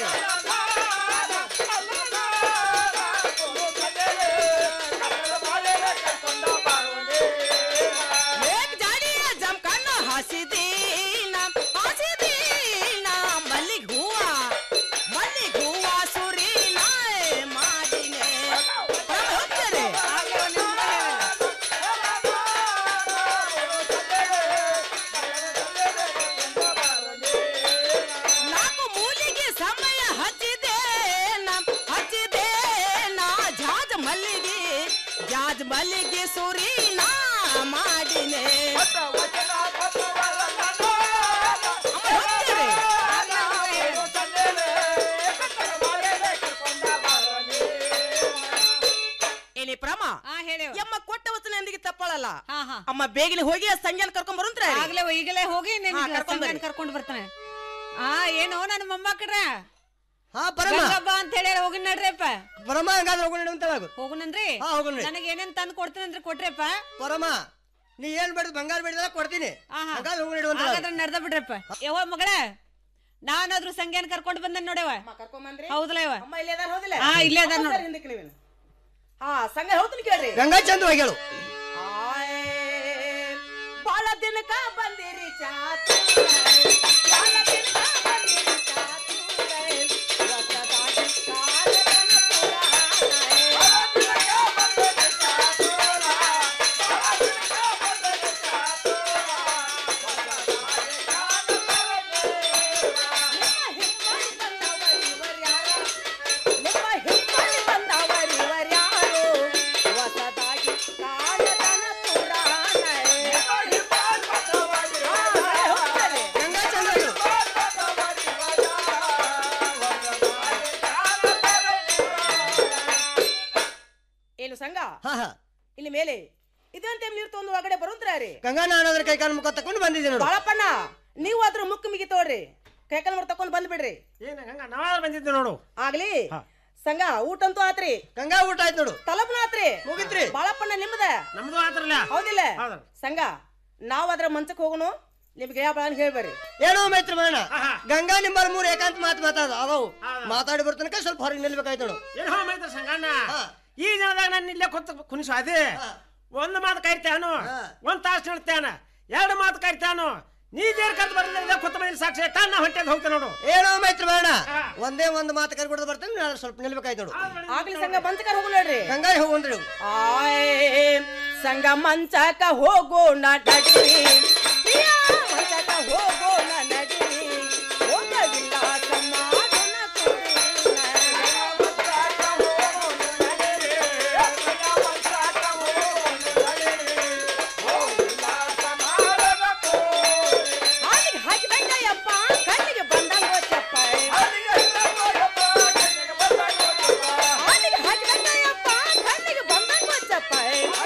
ಏಕ್ ಜಾಡಿಯ ಜಮಖಾನ ಹಸಿದೀನ ಹಸಿದೀನ ಮಲ್ಲಿಗ್ ಹೂವ ಮಲ್ಲಿಗ್ ಹೂವ ಸುರೀನ ಮಾಡಿನೆ ಹೋಗ್ತಾರೆ ನಾಲ್ಕು ಮೂಲಿಗೆ ಸಮಯ ಹಚ್ಚಿದೆ ಹಚ್ಚಿದೆ ನಾ ಜಾಜ್ ಮಲ್ಲಿಗೆ ಜಾಜ್ ಮಲ್ಲಿಗೆ ಸುರಿ ನಾ ಮಾಡಿನೆ ಏನೇ ಪ್ರಮ ಯಮ್ಮ ಕೊಟ್ಟ ವಚನ ಎಂದಿಗೆ ತಪ್ಪಳಲ್ಲ ಅಮ್ಮ ಬೇಗನೆ ಹೋಗಿ ಆ ಸಂಜ್ಞಾನ ಕರ್ಕೊಂಡ್ ಬರುಂತ್ರ ಆಗ್ಲೇ ಈಗಲೇ ಹೋಗಿ ಹಾ, ನಿನಗೆ ಕರ್ಕೊಂಡ್ ಬರ್ರಿ. ಸಂಗನ್ ಕರ್ಕೊಂಡ್ ಬರ್ತಾನೆ ಆ ಏನೋ ನನ್ನ ಮೊಮ್ಮಕ್ಕಳ್ರ ಹಾ ಪರಮ ಗಂಗಬ್ಬ ಅಂತ ಹೇಳಿ ಹೋಗಿ ನಡ್ರಿಪ್ಪ ಪರಮ ಹಂಗಾದ್ರೆ ಹೋಗೋಣ ಅಂತ ಹೇಳು ಹೋಗುನಂದ್ರಿ ಹಾ, ಹೋಗುಣ್ರಿ. ನನಗೆ ಏನೇನ್ ತಂದು ಕೊಡ್ತೀನಂದ್ರೆ ಕೊಟ್ರಿಪ್ಪ ಪರಮ ನೀ ಏನ್ ಬೇಡ ಬಂಗಾರ ಬೇಡ ಕೊಡ್ತೀನಿ ಹಂಗಾದ್ರೆ ಹೋಗೋಣ ಅಂತ ಹೇಳು. ಹಾಗಾದ್ರೆ ನಡ್ದ ಬಿಡ್ರಪ್ಪ ಯವ್ವ ಮಗಳ ನಾನಾದ್ರೂ ಸಂಗ್ಯಾನ ಕರ್ಕೊಂಡ್ ಬಂದನ್ ನೋಡವ ಹೌದಲ್ಲ ಇವ ಅಮ್ಮ ಇಲ್ಲೇ ಅದಾರ ಹೌದಿಲ್ಲ ಹಾ ಇಲ್ಲೇ ಅದಾರ ಅಮ್ಮ ನೋಡು ಸರಿ ಹಿಂದಕ್ಕೆ ನೀವೇನು? ಹಾ ಸಂಘ ಹೇಳ್ತೀನಿ ಕೇಳ್ರಿ ಗಂಗಾ ಚಂದ ಹೇಳು ಆಯ್, ಬಾಳ ದಿನಕ ಬಂದಿರಿ ಚಾತು ಬಾಳ ದಿನಕ ಬಂದಿರಿ ಚಾತು ಹೊಸದಾಗಿ ಕಾಲದನ ನಿಮ್ಮ ಹಿಪ್ಪಳಿ ಬಂದವರು ಇವರ್ಯಾರು ಹೊಸದಾಗಿ ಕಾಲದನ ಪುರಾಣ ಗಂಗಾ ಚಂದ ಹೇಳು ಏನು ಸಂಘ ಹಾ ಹಾ ಇಲ್ಲಿ ಮೇಲೆ ಇದಂತೆ ನೀರು ತೊಂದು ಒಳಗಡೆ ಬರುಂತ್ರಿ ಗಂಗಾ ನಾನು ಅದ್ರ ಕೈ ಕಾಲು ಮುಖ ತಕೊಂಡು ಬಂದಿದ್ದೆ ನೋಡು ಬಾಳಪ್ಪಣ್ಣ ನೀವು ಅದ್ರ ಮುಕ್ಕ ಮಿಗಿ ತೋಡ್ರಿ ಕೈಕಲ್ ಮರ್ ತಕೊಂಡ್ ಬಂದ್ಬಿಡ್ರಿ ಏನ ಗಂಗಾ ನಾವಾದ್ರೂ ಬಂದಿದ್ದೆ ನೋಡು ಆಗ್ಲಿ ಸಂಗ ಊಟ ಅಂತೂ ಆತ್ರಿ ಗಂಗಾ ಊಟ ಆಯ್ತು ನೋಡು ತಲಪನ ಆತ್ರಿ ಮುಗಿತ್ರಿ ಬಾಳಪ್ಪಣ್ಣ ನಿಮ್ಮದ ನಮ್ದು ಆತ್ರಲ್ಲ ಹೌದಿಲ್ಲ ಸಂಗ ನಾವ್ ಅದ್ರ ಮಂಚಕ್ ಹೋಗೋಣ ನಿಮ್ಗೆ ಯಾವ ಬಾಳನ್ ಹೇಳ್ಬೇಡ್ರಿ ಏನೋ ಮೈತ್ರಿ ಮಾಡ ಗಂಗಾ ನಿಂಬರ್ ಮೂರ್ ಏಕಾಂತ ಮಾತು ಮಾತಾಡ ಅದಾವು ಮಾತಾಡಿ ಬರ್ತನಕ ಸ್ವಲ್ಪ ಹೊರಗೆ ನಿಲ್ಬೇಕಾಯ್ತು ನೋಡು ಏನೋ ಮೈತ್ರ ಸಂಗಣ್ಣ ಈ ದಿನದಾಗ ನಾನು ಇಲ್ಲೇ ಕೂತ್ ಕುಣಿಸು ಅದೇ ಒಂದು ಮಾತು ಕರಿತಾನು ಒಂದ್ ತಾಸು ಹೇಳ್ತಾನ ಎರಡು ಮಾತು ಕರಿತಾನು ನೀ ದೇರ್ ಕರ್ದು ಬರ್ಲಿಲ್ಲ ಕೊತ್ತ ಮನೆ ಸಾಕ್ಷಿ ತಾನ ಹೊಂಟೆದ್ ಹೋಗ್ತಾನೆ ನೋಡು ಏನೋ ಮೈತ್ರಿ ಮಾಡ ಒಂದೇ ಒಂದು ಮಾತು ಕರಿ ಕೊಡೋದು ಬರ್ತೇನೆ ನಾನು ಸ್ವಲ್ಪ ನಿಲ್ಬೇಕಾಯ್ತು ನೋಡು ಆಗ್ಲಿ ಸಂಗ ಮಂಚಕ ಹೋಗೋಣ ನೋಡ್ರಿ ಗಂಗಾ ಹೋಗೋಣ್ರಿ ಆಯ್ ಸಂಗ ಮಂಚಕ ಹೋಗೋಣ ನಡಿರಿ ಪ್ರಿಯ ಮಂಚಕ ಹೋಗೋಣ ನಡಿರಿ ಹೋಗವಿಲ್ಲ ಸಮಾಧಾನ ಕೊಡಿನ. ಹಾಲಿಗೆ ಹಾಕಿದಂಗಯ್ಯಪ್ಪ ಕಣ್ಣಿಗೆ ಬಂದಂಗೋ ಚಪ್ಪ ಹಾಲಿಗೆ ಹಾಕಿದಂಗಯ್ಯಪ್ಪ ಕಣ್ಣಿಗೆ ಬಂದಂಗೋ ಚಪ್ಪ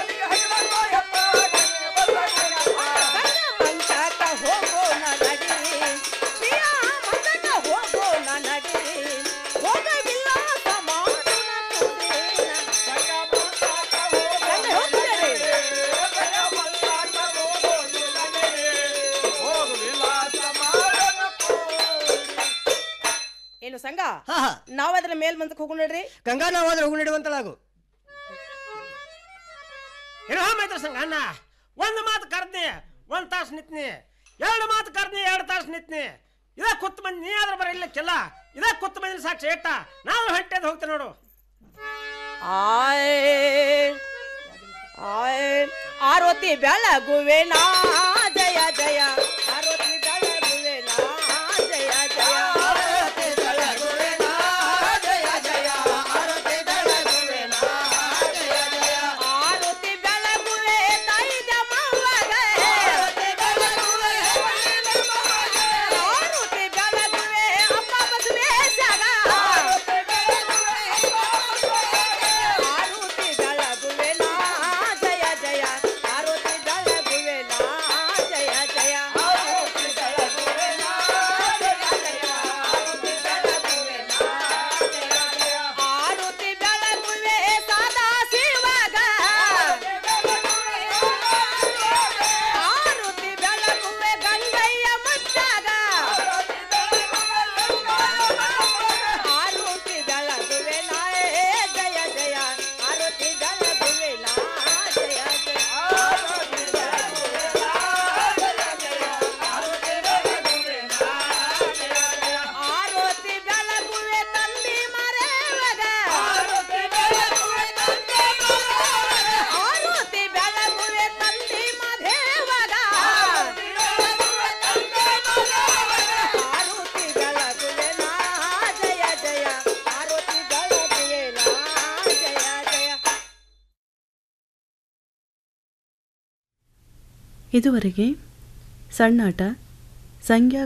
ಮಂಚಕ ಹೋಗೋಣ ನಡಿರಿ ಪ್ರಿಯ ಮಂಚಕ ಹೋಗೋಣ ನಡಿರಿ ಹೋಗವಿಲ್ಲ ಸಮಾಧಾನ ಕೊಡಿನ. ಸಂಗ ಹೋಗ್ಬಿಡ್ರಿ. ಏನು ಸಂಘ ನಾವ್ ಅದ್ರ ಮೇಲ್ ಮಂತಕ್ ಹೋಗೋಣ ನೋಡ್ರಿ ಗಂಗಾ ನಾವು ಆದ್ರೆ ಹೋಗಿ ನಡುವಂತಳಾಗು ಏನೋ ಮೈತ್ರ ಸಂಗಣ್ಣ ಒಂದು ಮಾತು ಕರ್ದ್ನಿ ಒಂದ್ ತಾಸು ನಿತ್ನಿ ಎರಡು ಮಾತು ಕರ್ದ್ನಿ ಎರಡು ತಾಸು ನಿತ್ನಿ ಇದ ಕುತ್ತು ಬಂದು ನೀ ಆದ್ರೆ ಬರಲಿಕ್ಕಿಲ್ಲ ಇದ ಕುತ್ತು ಬಂದಿನ ಸಾಕ್ಷಿ ಏಟ ನಾನು ಹೊಂಟೆದ್ ಹೋಗ್ತೇನೆ ನೋಡು ಆಯ್ ಆಯ್ ಆರೋತಿ ಬೆಳಗುವೆ ನಾ ಜಯ ಜಯ ಆರೋತಿ ಬೆಳಗುವೆ ನಾ ಜಯ ಜಯ ಆರೋತಿ ಬೆಳಗುವೆ ನಾ ಜಯ ಜಯ ಆರೋತಿ ಬೆಳಗುವೆ ನಾ ಜಯ ಜಯ ಆರೋತಿ ಬೆಳಗುವೆ ನೈಜ ಮವ್ವಗ ಆರೋತಿ ಬೆಳಗುವೆ ಆರೋತಿ ಬೆಳಗುವೆ ಅಪ್ಪ ಬಸವೇಶಗ ಆರೋತಿ ಆರುತಿ ಬೆಳಗುವೆ ನಾ ಜಯ ಜಯ ಆರುತಿ ಬೆಳಗುವೆ ನಾ ಜಯ ಜಯ ಆರುತಿ ಬೆಳಗುವೆ ನಾ ಜಯ ಜಯ ಆರುತಿ ಬೆಳಗುವೆ ನಾ ಜಯ ಜಯ ಆರುತಿ ಬೆಳಗುವೆ ಸದಾ ಶಿವಗ ಆರುತಿ ಬೆಳಗುವೆ ಗಂಗಯ್ಯ ಮುಚ್ಚಾಗ ಆರುತಿ ಬೆಳಗುವೆ ನಾ ಜಯ ಜಯ ಆರುತಿ ಬೆಳಗುವೆ ನಾ ಜಯ ಜಯ ಆರುತಿ ಬೆಳಗುವೆ ನಾ ಜಯ ಜಯ ಆರುತಿ ಬೆಳಗುವೆ ನಾ ಜಯ ಜಯ ಆರುತಿ ಬೆಳಗುವೆ ತಂದಿ ಮರೆವಗ ಆರುತಿ ಬೆಳಗುವೆ ತಂದಿ ಮರೆವಗ ಆರುತಿ ಬೆಳಗುವೆ ತಂದಿ ಮಧೇವಗ ಆರುತಿ ಬೆಳಗುವೆ ತಂದಿ ಮಧೇವಗ ಆರುತಿ ಬೆಳಗುವೆ ನಾ ಜಯ ಜಯ ಆರುತಿ ಬೆಳಗುವೆ ನಾ ಜಯ ಜಯ ಇದುವರೆಗೆ ಸಣ್ಣಾಟ ಸಂಜ್ಞಾ